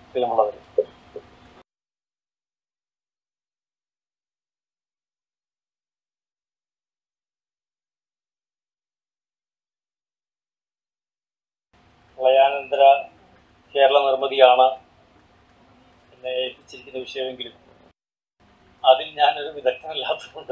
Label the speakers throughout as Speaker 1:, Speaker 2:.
Speaker 1: പ്രിയമുള്ളവർ പ്രളയാനന്തര കേരള നിർമ്മിതിയാണ് എന്നെ ഏൽപ്പിച്ചിരിക്കുന്ന വിഷയമെങ്കിലും അതിൽ ഞാനൊരു വിദഗ്ധനല്ലാത്തതുകൊണ്ട്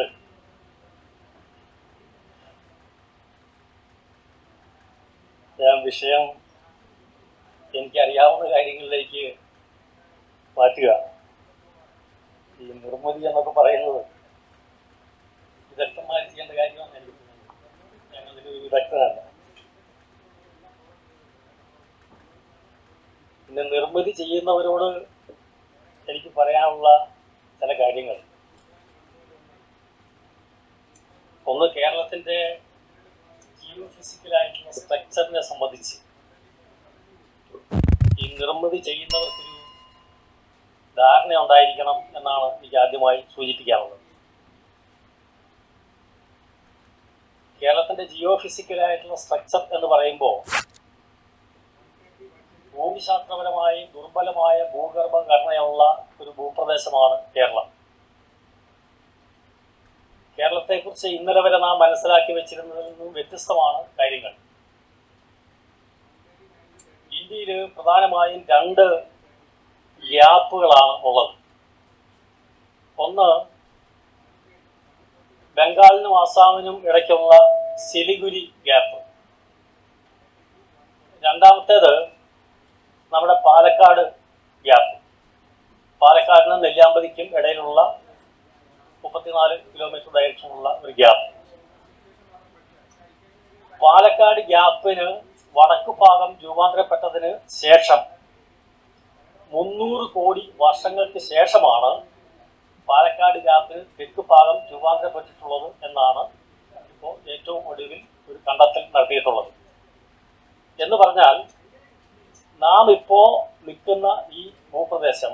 Speaker 1: ഞാൻ വിഷയം എനിക്കറിയാവുന്ന കാര്യങ്ങളിലേക്ക് മാറ്റുക ഈ നിർമ്മിതി എന്നൊക്കെ പറയുന്നത് വിദഗ്ധന്മാർ ചെയ്യേണ്ട കാര്യമാണ് എനിക്ക് തോന്നുന്നത് ഞാൻ അതിലൊരു വിദഗ്ധനല്ല പിന്നെ നിർമ്മിതി ചെയ്യുന്നവരോട് എനിക്ക് പറയാനുള്ള ചില കാര്യങ്ങൾ ഒന്ന് കേരളത്തിന്റെ ജിയോ ഫിസിക്കലായിട്ടുള്ള സ്ട്രക്ചറിനെ സംബന്ധിച്ച് ഈ നിർമ്മിതി ചെയ്യുന്നവർക്കൊരു ധാരണ ഉണ്ടായിരിക്കണം എന്നാണ് എനിക്ക് ആദ്യമായി സൂചിപ്പിക്കാനുള്ളത് കേരളത്തിന്റെ ജിയോ ഫിസിക്കലായിട്ടുള്ള സ്ട്രക്ചർ എന്ന് പറയുമ്പോൾ ഭൂമിശാസ്ത്രപരമായി ദുർബലമായ ഭൂഗർഭ ഘടനയുള്ള ഒരു ഭൂപ്രദേശമാണ് കേരളം കേരളത്തെക്കുറിച്ച് ഇന്നലെ വരെ നാം മനസ്സിലാക്കി വെച്ചിരുന്നതിൽ നിന്നും വ്യത്യസ്തമാണ് കാര്യങ്ങൾ ഇന്ത്യയിൽ പ്രധാനമായും രണ്ട് ഗ്യാപ്പുകളാണ് ഉള്ളത് ഒന്ന് ബംഗാളിനും ആസാമിനും ഇടയ്ക്കുള്ള സിലിഗുരി ഗ്യാപ്പ് രണ്ടാമത്തേത് നമ്മുടെ പാലക്കാട് ഗ്യാപ്പ് പാലക്കാടിനും നെല്ലിയാമ്പതിക്കും ഇടയിലുള്ള മുപ്പത്തിനാല് കിലോമീറ്റർ ദൈർഘ്യമുള്ള ഒരു ഗ്യാപ്പ് പാലക്കാട് ഗ്യാപ്പിന് വടക്കു ഭാഗം രൂപാന്തരപ്പെട്ടതിന് ശേഷം മുന്നൂറ് കോടി വർഷങ്ങൾക്ക് ശേഷമാണ് പാലക്കാട് ഗ്യാപ്പിന് തെക്ക് ഭാഗം രൂപാന്തരപ്പെട്ടിട്ടുള്ളത് എന്നാണ് ഇപ്പോൾ ഏറ്റവും ഒടുവിൽ ഒരു കണ്ടെത്തൽ നടത്തിയിട്ടുള്ളത് എന്ന് പറഞ്ഞാൽ നാം ഇപ്പോ നിൽക്കുന്ന ഈ ഭൂപ്രദേശം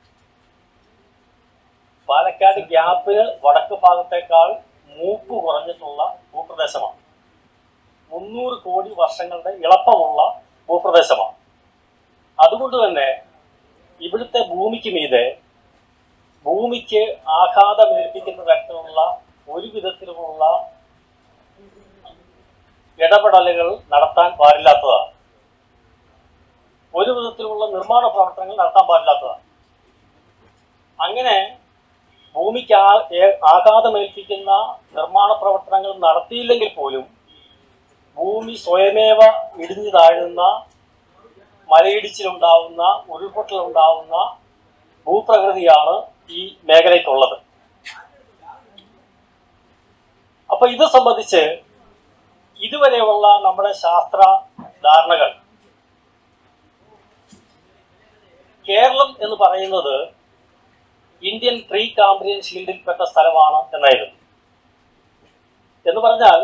Speaker 1: പാലക്കാട് ഗ്യാപ്പിന് വടക്ക് ഭാഗത്തേക്കാൾ മൂപ്പ് കുറഞ്ഞിട്ടുള്ള ഭൂപ്രദേശമാണ് മുന്നൂറ് കോടി വർഷങ്ങളുടെ ഇളപ്പമുള്ള ഭൂപ്രദേശമാണ് അതുകൊണ്ട് തന്നെ ഇവിടുത്തെ ഭൂമിക്ക് മീതെ ഭൂമിക്ക് ആഘാതമേൽപ്പിക്കുന്ന തരത്തിലുള്ള ഒരു വിധത്തിലുമുള്ള ഇടപെടലുകൾ നടത്താൻ പാടില്ലാത്തതാണ് ഒരു വിധത്തിലുള്ള നിർമ്മാണ പ്രവർത്തനങ്ങൾ നടത്താൻ പാടില്ലാത്തതാണ് അങ്ങനെ ഭൂമിക്ക് ആ- ഏ- ആഘാതമേൽപ്പിക്കുന്ന നിർമ്മാണ പ്രവർത്തനങ്ങൾ നടത്തിയില്ലെങ്കിൽ പോലും ഭൂമി സ്വയമേവ ഇടിഞ്ഞു താഴുന്ന മലയിടിച്ചിലുണ്ടാവുന്ന ഉരുൾപൊട്ടലുണ്ടാവുന്ന ഭൂപ്രകൃതിയാണ് ഈ മേഖലയ്ക്കുള്ളത് അപ്പൊ ഇത് സംബന്ധിച്ച് ഇതുവരെയുള്ള നമ്മുടെ ശാസ്ത്ര ധാരണകൾ കേരളം എന്ന് പറയുന്നത് ഇന്ത്യൻ പ്രീ കാംബ്രിയൻ ഷീൽഡിൽപ്പെട്ട സ്ഥലമാണ് എന്നായിരുന്നു എന്ന് പറഞ്ഞാൽ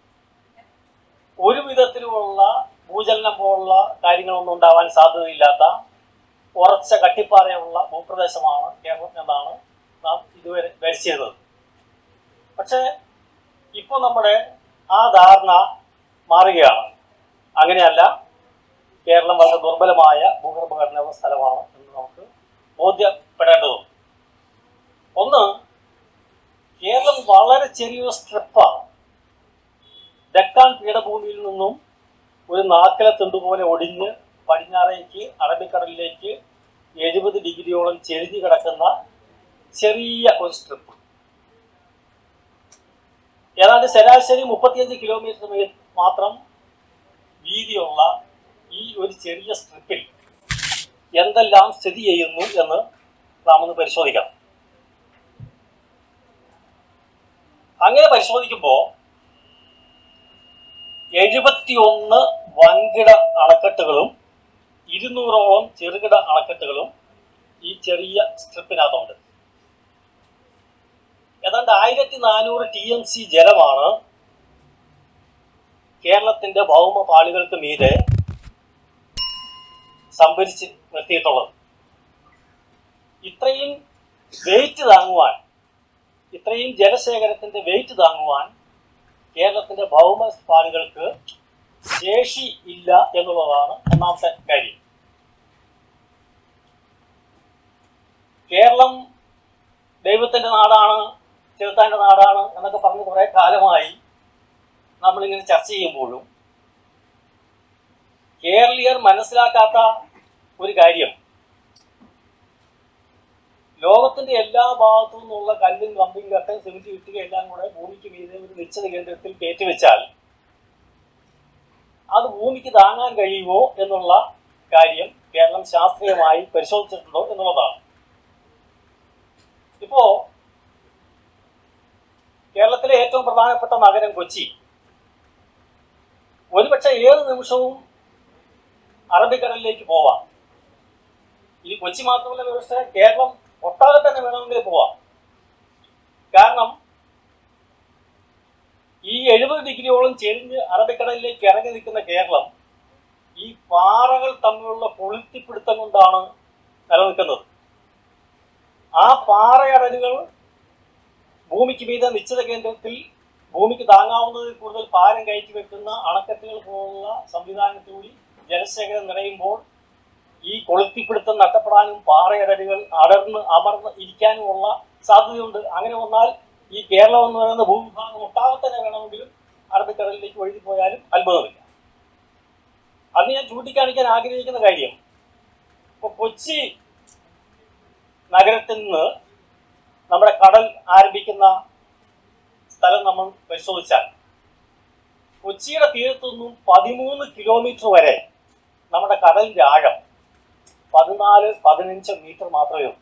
Speaker 1: ഒരു വിധത്തിലുമുള്ള ഭൂചലനം പോലുള്ള കാര്യങ്ങളൊന്നും ഉണ്ടാവാൻ സാധ്യതയില്ലാത്ത ഉറച്ച കട്ടിപ്പാറയുള്ള ഭൂപ്രദേശമാണ് കേരളം എന്നാണ് നാം ഇതുവരെ ധരിച്ചിരുന്നത് പക്ഷേ ഇപ്പോൾ നമ്മുടെ ആ ധാരണ മാറുകയാണ് അങ്ങനെയല്ല കേരളം വളരെ ദുർബലമായ ഭൂഗർഭഘടനയുള്ള സ്ഥലമാണ് എന്ന് നമുക്ക് ബോധ്യപ്പെടേണ്ടതുണ്ട് ഒന്ന് കേരളം വളരെ ചെറിയൊരു സ്ട്രിപ്പാണ് ഡെക്കാൻ പീഠഭൂമിയിൽ നിന്നും ഒരു നാക്കല തുണ്ടുപോലെ ഒടിഞ്ഞ് പടിഞ്ഞാറേക്ക് അറബിക്കടലിലേക്ക് എഴുപത് ഡിഗ്രിയോളം ചെരിഞ്ഞു കിടക്കുന്ന ചെറിയ ഒരു സ്ട്രിപ്പ് ഏതാണ്ട് ശരാശരി മുപ്പത്തിയഞ്ച് കിലോമീറ്റർ മേ- മാത്രം വീതിയുള്ള ഈ ഒരു ചെറിയ സ്ട്രിപ്പിൽ എന്തെല്ലാം സ്ഥിതി ചെയ്യുന്നു എന്ന് നാം ഒന്ന് പരിശോധിക്കണം അങ്ങനെ പരിശോധിക്കുമ്പോൾ എഴുപത്തിയൊന്ന് വൻകിട അണക്കെട്ടുകളും ഇരുന്നൂറോളം ചെറുകിട അണക്കെട്ടുകളും ഈ ചെറിയ സ്ട്രിപ്പിനകത്തുണ്ട് ഏതാണ്ട് ആയിരത്തി നാനൂറ് ടി എം സി ജലമാണ് കേരളത്തിന്റെ ഭൗമ പാളികൾക്ക് മീതെ സംഭരിച്ച് നിർത്തിയിട്ടുള്ളത് ഇത്രയും വെയിറ്റ് താങ്ങുവാൻ ഇത്രയും ജലശേഖരത്തിന്റെ വെയിറ്റ് താങ്ങുവാൻ കേരളത്തിന്റെ ഭൗമ പാളികൾക്ക് ശേഷി ഇല്ല എന്നുള്ളതാണ് ഒന്നാമത്തെ കാര്യം ദൈവത്തിന്റെ നാടാണ് ചെറുത്താന്റെ നാടാണ് എന്നൊക്കെ പറഞ്ഞ് കുറെ കാലമായി നമ്മളിങ്ങനെ ചർച്ച ചെയ്യുമ്പോഴും കേരളീയർ മനസ്സിലാക്കാത്ത ഒരു കാര്യം ലോകത്തിന്റെ എല്ലാ ഭാഗത്തു നിന്നുള്ള കല്ലും കമ്പും കട്ടയും സിമിറ്റി ഇട്ടുക എല്ലാം കൂടെ ഭൂമിക്ക് മീതെ ഒരു നിശ്ചിത കേന്ദ്രത്തിൽ കയറ്റിവെച്ചാൽ അത് ഭൂമിക്ക് താങ്ങാൻ കഴിയുമോ എന്നുള്ള കാര്യം കേരളം ശാസ്ത്രീയമായി പരിശോധിച്ചിട്ടുണ്ടോ എന്നുള്ളതാണ് ഇപ്പോ കേരളത്തിലെ ഏറ്റവും പ്രധാനപ്പെട്ട നഗരം കൊച്ചി ഒരുപക്ഷെ ഏത് നിമിഷവും അറബിക്കടലിലേക്ക് പോവാം ഈ കൊച്ചി മാത്രമല്ല വ്യവസ്ഥ കേരളം ഒട്ടാകെ തന്നെ വേണമെങ്കിൽ പോവാം കാരണം ഈ എഴുപത് ഡിഗ്രിയോളം ചെരിഞ്ഞ് അറബിക്കടലിലേക്ക് ഇറങ്ങി നിൽക്കുന്ന കേരളം ഈ പാറകൾ തമ്മിലുള്ള പൊളുത്തിപ്പിടുത്തം കൊണ്ടാണ് നിലനിൽക്കുന്നത് ആ പാറയടലുകൾ ഭൂമിക്ക് മീതെ നിശ്ചിത കേന്ദ്രത്തിൽ ഭൂമിക്ക് താങ്ങാവുന്നതിൽ കൂടുതൽ ഭാരം കയറ്റി വെക്കുന്ന അണക്കെട്ടുകൾ പോലുള്ള സംവിധാനത്തിലൂടി ജലശേഖരം നിറയുമ്പോൾ ഈ കൊളുത്തിപ്പിടുത്തം നഷ്ടപ്പെടാനും പാറയടലുകൾ അടർന്ന് അമർന്ന് ഇരിക്കാനുമുള്ള സാധ്യതയുണ്ട് അങ്ങനെ വന്നാൽ ഈ കേരളം എന്ന് പറയുന്ന ഭൂവിഭാഗം ഒട്ടാകെ തന്നെ വേണമെങ്കിലും അറബിക്കടലിലേക്ക് ഒഴുകി പോയാലും അത്ഭുതമില്ല അന്ന് ഞാൻ ചൂണ്ടിക്കാണിക്കാൻ ആഗ്രഹിക്കുന്ന കാര്യം ഇപ്പൊ കൊച്ചി നഗരത്തിൽ നിന്ന് നമ്മുടെ കടൽ ആരംഭിക്കുന്ന സ്ഥലം നമ്മൾ പരിശോധിച്ചാൽ കൊച്ചിയുടെ തീരത്തു നിന്നും പതിമൂന്ന് കിലോമീറ്റർ വരെ നമ്മുടെ കടലിന്റെ ആഴം പതിനാല് പതിനഞ്ച് മീറ്റർ മാത്രമേ ഉള്ളൂ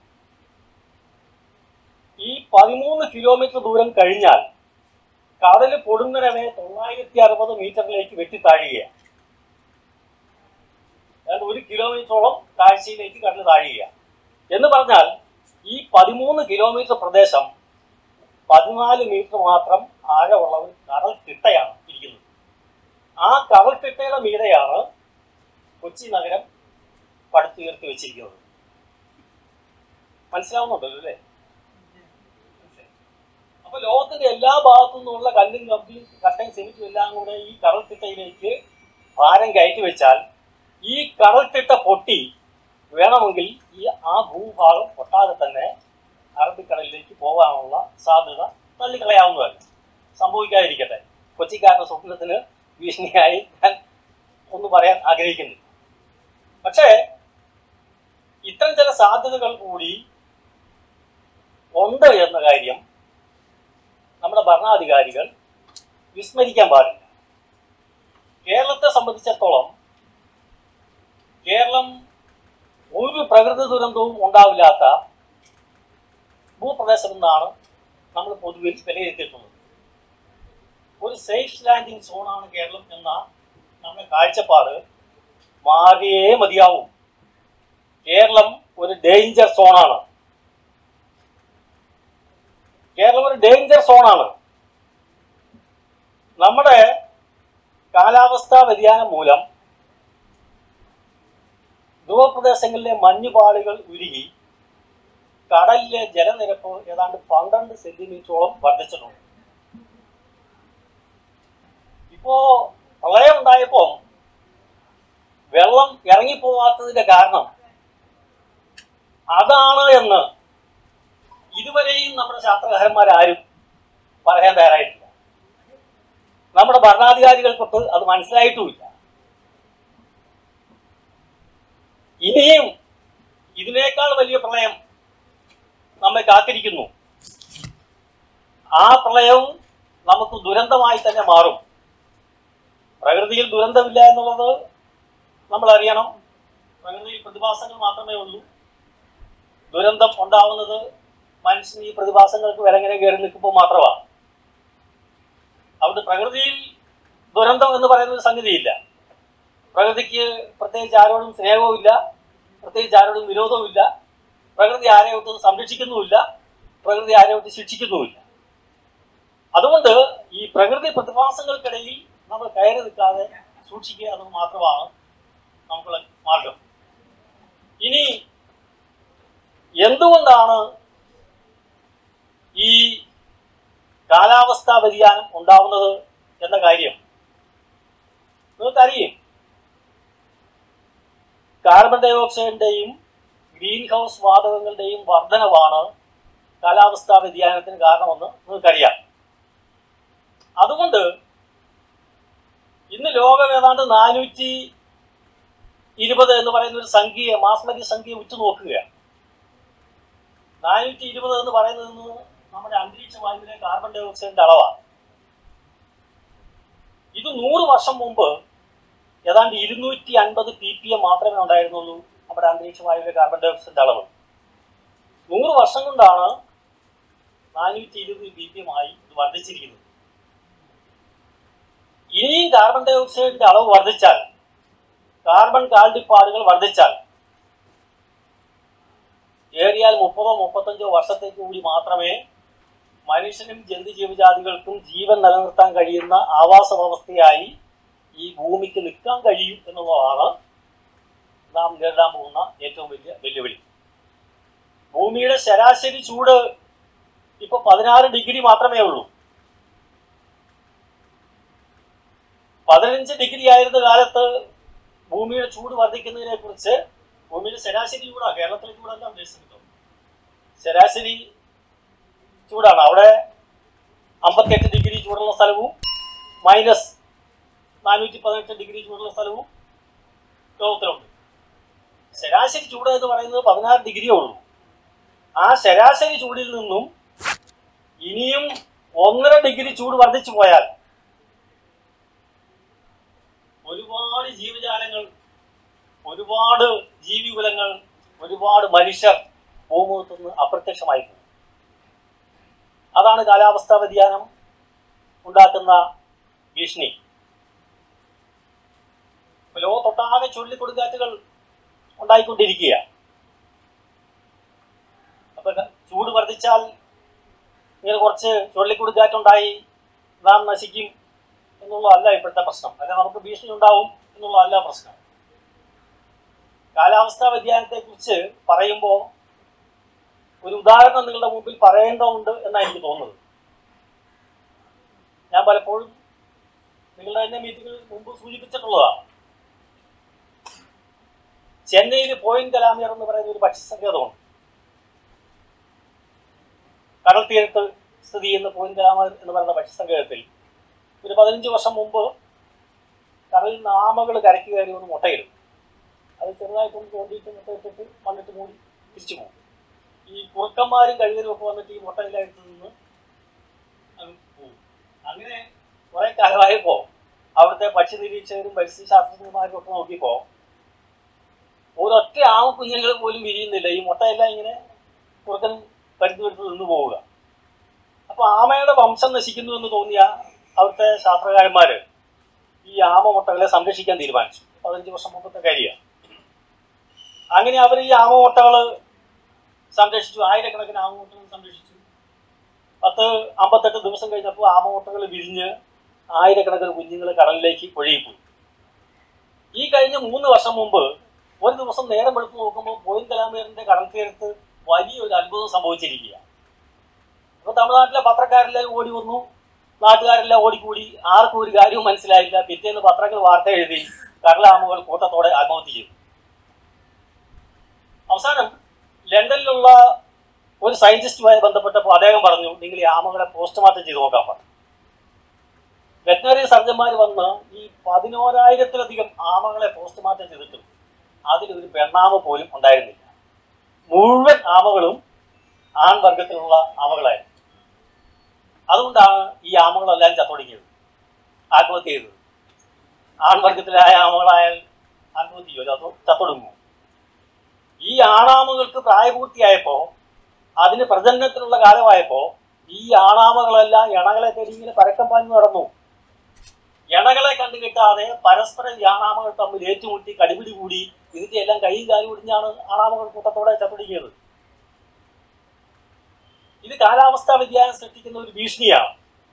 Speaker 1: ഈ പതിമൂന്ന് കിലോമീറ്റർ ദൂരം കഴിഞ്ഞാൽ കടൽ പൊടുന്നരവെ തൊള്ളായിരത്തി അറുപത് മീറ്ററിലേക്ക് വെട്ടിത്താഴുകയാണ് ഏതാണ്ട് ഒരു കിലോമീറ്ററോളം താഴ്ചയിലേക്ക് കടൽ താഴുകയാണ് എന്ന് പറഞ്ഞാൽ ഈ പതിമൂന്ന് കിലോമീറ്റർ പ്രദേശം പതിനാല് മീറ്റർ മാത്രം ആഴമുള്ള ഒരു കടൽ തിട്ടയാണ് ഇരിക്കുന്നത് ആ കടൽ തിട്ടയുടെ മീതെയാണ് കൊച്ചി നഗരം പടുത്തുയർത്തി വെച്ചിരിക്കുന്നത് മനസ്സിലാവുന്നുണ്ടല്ലോ അല്ലേ മനസ്സിലായി. അപ്പൊ ലോകത്തിന്റെ എല്ലാ ഭാഗത്തു നിന്നുള്ള കല്ലും കമ്പിയും കട്ടയും സിമിറ്റും എല്ലാം കൂടെ ഈ കടൽത്തിട്ടയിലേക്ക് ഭാരം കയറ്റി വെച്ചാൽ ഈ കടൽത്തിട്ട പൊട്ടി വേണമെങ്കിൽ ഈ ആ ഭൂഭാഗം പൊട്ടാതെ തന്നെ അറബിക്കടലിലേക്ക് പോകാനുള്ള സാധ്യത തള്ളിക്കളയാവുന്നതല്ല സംഭവിക്കാതിരിക്കട്ടെ കൊച്ചിക്കാരുടെ സ്വപ്നത്തിന് ഭീഷണിയായി ഞാൻ ഒന്ന് പറയാൻ ആഗ്രഹിക്കുന്നു പക്ഷേ ഇത്തരം ചില സാധ്യതകൾ കൂടി ഉണ്ട് എന്ന കാര്യം നമ്മുടെ ഭരണാധികാരികൾ വിസ്മരിക്കാൻ പാടില്ല കേരളത്തെ സംബന്ധിച്ചിടത്തോളം കേരളം ഒരു പ്രകൃതി ദുരന്തവും ഉണ്ടാവില്ലാത്ത ഭൂപ്രദേശം എന്നാണ് നമ്മൾ പൊതുവിൽ വിലയിരുത്തിയിട്ടുള്ളത് ഒരു സേഫ് ലാൻഡിംഗ് സോണാണ് കേരളം എന്ന നമ്മുടെ കാഴ്ചപ്പാട് മാറിയേ മതിയാവും കേരളം ഒരു ഡേഞ്ചർ സോണാണ് കേരളം ഒരു ഡേഞ്ചർ സോണാണ് നമ്മുടെ കാലാവസ്ഥാ വ്യതിയാനം മൂലം ധ്രുവപ്രദേശങ്ങളിലെ മഞ്ഞുപാളികൾ ഉരുകി കടലിലെ ജലനിരപ്പ് ഏതാണ്ട് പന്ത്രണ്ട് സെന്റിമീറ്ററോളം വർദ്ധിച്ചിട്ടുണ്ട് ഇപ്പോ പ്രളയം ഉണ്ടായപ്പോ വെള്ളം ഇറങ്ങിപ്പോവാത്തതിന്റെ കാരണം അതാണ് എന്ന് ഇതുവരെയും നമ്മുടെ ശാസ്ത്രകാരന്മാരാരും പറയാൻ തയ്യാറായിട്ടില്ല നമ്മുടെ ഭരണാധികാരികൾക്കൊട്ട് അത് മനസ്സിലായിട്ടുമില്ല ഇനിയും ഇതിനേക്കാൾ വലിയ പ്രളയം നമ്മെ കാത്തിരിക്കുന്നു ആ പ്രളയവും നമുക്ക് ദുരന്തമായി തന്നെ മാറും പ്രകൃതിയിൽ ദുരന്തമില്ല എന്നുള്ളത് നമ്മൾ അറിയണം പ്രകൃതിയിൽ പ്രതിഭാസങ്ങൾ മാത്രമേ ഉള്ളൂ ദുരന്തം ഉണ്ടാവുന്നത് മനുഷ്യൻ ഈ പ്രതിഭാസങ്ങൾക്ക് വിലങ്ങനെ കയറി നിൽക്കുമ്പോൾ മാത്രമാണ് അതുകൊണ്ട് പ്രകൃതിയിൽ ദുരന്തം എന്ന് പറയുന്ന ഒരു സംഗതിയില്ല പ്രകൃതിക്ക് പ്രത്യേകിച്ച് ആരോടും സ്നേഹവും ഇല്ല പ്രത്യേകിച്ച് ആരോടും വിരോധവും ഇല്ല പ്രകൃതി ആരെയൊട്ടും സംരക്ഷിക്കുന്നുമില്ല പ്രകൃതി ആരെയൊട്ടും ശിക്ഷിക്കുന്നുമില്ല അതുകൊണ്ട് ഈ പ്രകൃതി പ്രതിഭാസങ്ങൾക്കിടയിൽ നമ്മൾ കയറി നിൽക്കാതെ സൂക്ഷിക്കുക എന്നത് മാത്രമാണ് നമുക്കുള്ള മാർഗം ഇനി എന്തുകൊണ്ടാണ് ഈ കാലാവസ്ഥാ വ്യതിയാനം ഉണ്ടാവുന്നത് എന്ന കാര്യം നിങ്ങൾക്കറിയും കാർബൺ ഡൈ ഓക്സൈഡിന്റെയും ഗ്രീൻ ഹൗസ് വാതകങ്ങളുടെയും വർധനവാണ് കാലാവസ്ഥാ വ്യതിയാനത്തിന് കാരണമെന്ന് നിങ്ങൾക്കറിയാം അതുകൊണ്ട് ഇന്ന് ലോകം ഏതാണ്ട് നാനൂറ്റി ഇരുപത് എന്ന് പറയുന്ന ഒരു സംഖ്യയെ മാസ്മരി സംഖ്യ ഉറ്റുനോക്കുകയാണ് നാനൂറ്റി ഇരുപത് എന്ന് പറയുന്നത് ഇന്ന് നമ്മുടെ അന്തരീക്ഷ വായുവിലെ കാർബൺ ഡൈ ഓക്സൈഡിന്റെ അളവാണ് ഇത് നൂറ് വർഷം മുമ്പ് ഏതാണ്ട് ഇരുന്നൂറ്റി അൻപത് പി പി എം മാത്രമേ ഉണ്ടായിരുന്നുള്ളൂ നമ്മുടെ അന്തരീക്ഷ വായുവിലെ കാർബൺ ഡൈ ഓക്സൈഡിന്റെ അളവ് നൂറ് വർഷം കൊണ്ടാണ് നാനൂറ്റി ഇരുപത് പി പി എം ആയി ഇത് വർദ്ധിച്ചിരിക്കുന്നത് ഇനിയും കാർബൺ ഡൈ ഓക്സൈഡിന്റെ അളവ് വർദ്ധിച്ചാൽ കാർബൺ കാൽഡിപ്പാടുകൾ വർദ്ധിച്ചാൽ ഏറിയാൽ മുപ്പതോ മുപ്പത്തഞ്ചോ വർഷത്തേക്ക് കൂടി മാത്രമേ മനുഷ്യനും ജന്തു ജീവജാതികൾക്കും ജീവൻ നിലനിർത്താൻ കഴിയുന്ന ആവാസ വ്യവസ്ഥയായി ഈ ഭൂമിക്ക് നിൽക്കാൻ കഴിയും എന്നുള്ളതാണ് നാം നേരിടാൻ പോകുന്ന ഏറ്റവും വലിയ വെല്ലുവിളി ഭൂമിയുടെ ശരാശരി ചൂട് ഇപ്പൊ പതിനാറ് ഡിഗ്രി മാത്രമേ ഉള്ളൂ പതിനഞ്ച് ഡിഗ്രി ആയിരുന്ന കാലത്ത് ഭൂമിയുടെ ചൂട് വർദ്ധിക്കുന്നതിനെ കുറിച്ച് ഭൂമിയുടെ ശരാശരി ചൂടാണ് കേരളത്തിലെ ചൂടല്ല ഉദ്ദേശിക്കുന്നത് ശരാശരി ചൂടാണ് അവിടെ അമ്പത്തിയെട്ട് ഡിഗ്രി ചൂടുള്ള സ്ഥലവും മൈനസ് നാനൂറ്റി പതിനെട്ട് ഡിഗ്രി ചൂടുള്ള സ്ഥലവും ലോകത്തിലുണ്ട് ശരാശരി ചൂട് എന്ന് പറയുന്നത് പതിനാറ് ഡിഗ്രിയേ ഉള്ളൂ ആ ശരാശരി ചൂടിൽ നിന്നും ഇനിയും ഒന്നര ഡിഗ്രി ചൂട് വർദ്ധിച്ചു പോയാൽ ഒരുപാട് ജീവജാലങ്ങൾ ഒരുപാട് ജീവികുലങ്ങൾ ഒരുപാട് മനുഷ്യർ ഭൂമുഖത്ത് നിന്ന് അപ്രത്യക്ഷമായി പോകും അതാണ് കാലാവസ്ഥാ വ്യതിയാനം ഉണ്ടാക്കുന്ന ഭീഷണി ഇപ്പൊ ലോകത്തൊട്ടാകെ ചുഴലിക്കൊടുങ്കാറ്റുകൾ ഉണ്ടായിക്കൊണ്ടിരിക്കുക അപ്പൊ ചൂട് വർദ്ധിച്ചാൽ ഇങ്ങനെ കുറച്ച് ചുഴലിക്കൊടുങ്കാറ്റുണ്ടായി നാം നശിക്കും എന്നുള്ളതല്ല ഇപ്പോഴത്തെ പ്രശ്നം അല്ല നമുക്ക് ഭീഷണി ഉണ്ടാവും എന്നുള്ളതല്ല പ്രശ്നം കാലാവസ്ഥാ വ്യതിയാനത്തെ കുറിച്ച് പറയുമ്പോൾ ഒരു ഉദാഹരണം നിങ്ങളുടെ മുമ്പിൽ പറയേണ്ടതുണ്ട് എന്നാണ് എനിക്ക് തോന്നുന്നത് ഞാൻ പലപ്പോഴും നിങ്ങളുടെ തന്നെ മീറ്റിംഗിൽ മുമ്പ് സൂചിപ്പിച്ചിട്ടുള്ളതാണ് ചെന്നൈയിൽ പോയിന്റ് കലാമിയർ എന്ന് പറയുന്ന ഒരു പക്ഷിസങ്കേതമുണ്ട് കടൽ തീരത്ത് സ്ഥിതി ചെയ്യുന്ന പോയിന്റ് കലാമിയർ എന്ന് പറയുന്ന പക്ഷിസങ്കേതത്തിൽ ഒരു പതിനഞ്ച് വർഷം മുമ്പ് കടലിൽ നിന്ന് ആമകൾ കരയ്ക്ക് കയറി ഒന്ന് മുട്ടയിടും അത് ചെറുതായിട്ടൊന്ന് തോണ്ടിയിട്ട് മുട്ടയിട്ടിട്ട് മണ്ണിട്ട് മൂടി തിരിച്ചു പോകും ഈ കുറുക്കന്മാരും കഴുകരും ഒക്കെ വന്നിട്ട് ഈ മുട്ടയിലായിട്ട് നിന്ന് അങ്ങ് പോകും അങ്ങനെ കുറെ കാലമായപ്പോ അവിടുത്തെ പക്ഷി നിരീക്ഷകരും പരിസ്ഥിതി ശാസ്ത്രജ്ഞന്മാരും ഒക്കെ നോക്കിയപ്പോ ഒരൊറ്റ ആമ കുഞ്ഞുങ്ങൾ പോലും വിരിയുന്നില്ല ഈ മുട്ടയെല്ലാം ഇങ്ങനെ കുറുക്കൻ പരിധിവെടുത്ത് നിന്ന് പോവുക അപ്പൊ ആമയുടെ വംശം നശിക്കുന്നു എന്ന് തോന്നിയ അവിടുത്തെ ശാസ്ത്രകാരന്മാര് ഈ ആമ മുട്ടകളെ സംരക്ഷിക്കാൻ തീരുമാനിച്ചു പതിനഞ്ച് വർഷം മുമ്പത്തെ കാര്യമാണ് അങ്ങനെ അവർ ഈ ആമ മുട്ടകള് സംരക്ഷിച്ചു ആയിരക്കണക്കിന് ആമ മുട്ടകൾ സംരക്ഷിച്ചു പത്ത് അമ്പത്തെട്ട് ദിവസം കഴിഞ്ഞപ്പോൾ ആമ മുട്ടകൾ വിരിഞ്ഞ് ആയിരക്കണക്കിന് കുഞ്ഞുങ്ങൾ കടലിലേക്ക് ഒഴുകിപ്പോയി ഈ കഴിഞ്ഞ മൂന്ന് വർഷം മുമ്പ് ഒരു ദിവസം നേരം വെളുപ്പ് നോക്കുമ്പോൾ പോയിന്റ് കലാമേറിന്റെ കടൽ തീരത്ത് വലിയൊരു അത്ഭുതം സംഭവിച്ചിരിക്കുക അപ്പൊ തമിഴ്നാട്ടിലെ പത്രക്കാരെല്ലാം ഓടി വന്നു നാട്ടുകാരെല്ലാം ഓടിക്കൂടി ആർക്കും ഒരു കാര്യവും മനസ്സിലായില്ല പിറ്റേന്ന് പത്രങ്ങൾ വാർത്ത എഴുതി കടലാമുകൾ കൂട്ടത്തോടെ ആത്മഹത്യ ചെയ്തു അവസാനം ലണ്ടനിലുള്ള ഒരു സയന്റിസ്റ്റുമായി ബന്ധപ്പെട്ടപ്പോൾ അദ്ദേഹം പറഞ്ഞു നിങ്ങൾ ഈ ആമകളെ പോസ്റ്റ്മോർട്ടം ചെയ്ത് നോക്കാൻ പറഞ്ഞു വെറ്റനറി സർജന്മാർ വന്ന് ഈ പതിനോരായിരത്തിലധികം ആമകളെ പോസ്റ്റ്മോർട്ടം ചെയ്തിട്ടും അതിലൊരു പെണ്ണാമ പോലും ഉണ്ടായിരുന്നില്ല മുഴുവൻ ആമകളും ആൺവർഗത്തിലുള്ള ആമകളായിരുന്നു അതുകൊണ്ടാണ് ഈ ആമകളെല്ലാം ചത്തൊടുങ്ങിയത് ആത്മഹത്യ ചെയ്തത് ആൺവർഗത്തിലായ ആമകളായാൽ ആത്മഹത്യ ചെയ്യുമല്ലോ അതോ ചത്തൊടുങ്ങുമോ ഈ ആണാമകൾക്ക് പ്രായപൂർത്തിയായപ്പോ അതിന് പ്രജനനത്തിനുള്ള കാലമായപ്പോ ഈ ആണാമകളെല്ലാം ഇണകളെ തേടി ഇങ്ങനെ പരക്കം പാഞ്ഞു നടന്നു ഇണകളെ കണ്ടു കിട്ടാതെ പരസ്പരം ഈ ആണാമകൾ തമ്മിൽ ഏറ്റുമുട്ടി കടിപിടി കൂടി ഇതിന്റെ എല്ലാം കൈയും കാലും ഒടിഞ്ഞാണ് ആണാമകൾ കൂട്ടത്തോടെ ചത്തൊടുങ്ങിയത് ഇത് കാലാവസ്ഥാ വ്യതിയാനം സൃഷ്ടിക്കുന്ന ഒരു ഭീഷണിയാണ്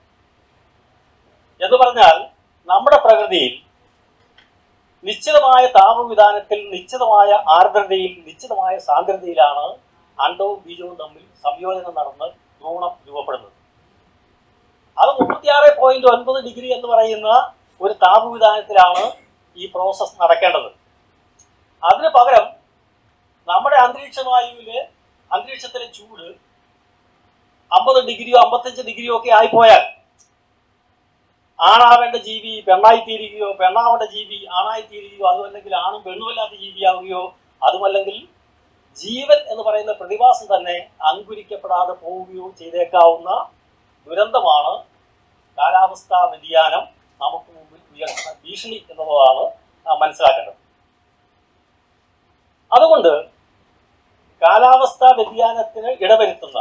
Speaker 1: എന്ന് പറഞ്ഞാൽ നമ്മുടെ പ്രകൃതിയിൽ നിശ്ചിതമായ താപവിധാനത്തിൽ നിശ്ചിതമായ ആർദ്രതയിൽ നിശ്ചിതമായ സാന്ദ്രതയിലാണ് അണ്ടവും ബീജവും തമ്മിൽ സംയോജനം നടന്ന് ഭ്രൂണം രൂപപ്പെടുന്നത് അത് മുപ്പത്തിയാറ് പോയിന്റ് ഒൻപത് ഡിഗ്രി എന്ന് പറയുന്ന ഒരു താപവിധാനത്തിലാണ് ഈ പ്രോസസ് നടക്കേണ്ടത് അതിന് പകരം നമ്മുടെ അന്തരീക്ഷ വായുവിലെ അന്തരീക്ഷത്തിലെ ചൂട് അമ്പത് ഡിഗ്രിയോ അമ്പത്തഞ്ച് ഡിഗ്രിയോ ഒക്കെ ആയിപ്പോയാൽ ആണാവേണ്ട ജീവി പെണ്ണായി തീരുകയോ പെണ്ണാവേണ്ട ജീവി ആണായി തീരുകയോ അതുമല്ലെങ്കിൽ ആണും പെണ്ണുമല്ലാത്ത ജീവിയാവുകയോ അതുമല്ലെങ്കിൽ ജീവൻ എന്ന് പറയുന്ന പ്രതിഭാസം തന്നെ അങ്കുരിക്കപ്പെടാതെ പോവുകയോ ചെയ്തേക്കാവുന്ന ദുരന്തമാണ് കാലാവസ്ഥാ വ്യതിയാനം നമുക്ക് മുമ്പിൽ ഉയർത്തുന്ന ഭീഷണി എന്നുള്ളതാണ് നാം മനസ്സിലാക്കേണ്ടത് അതുകൊണ്ട് കാലാവസ്ഥാ വ്യതിയാനത്തിന് ഇടവരുത്തുന്ന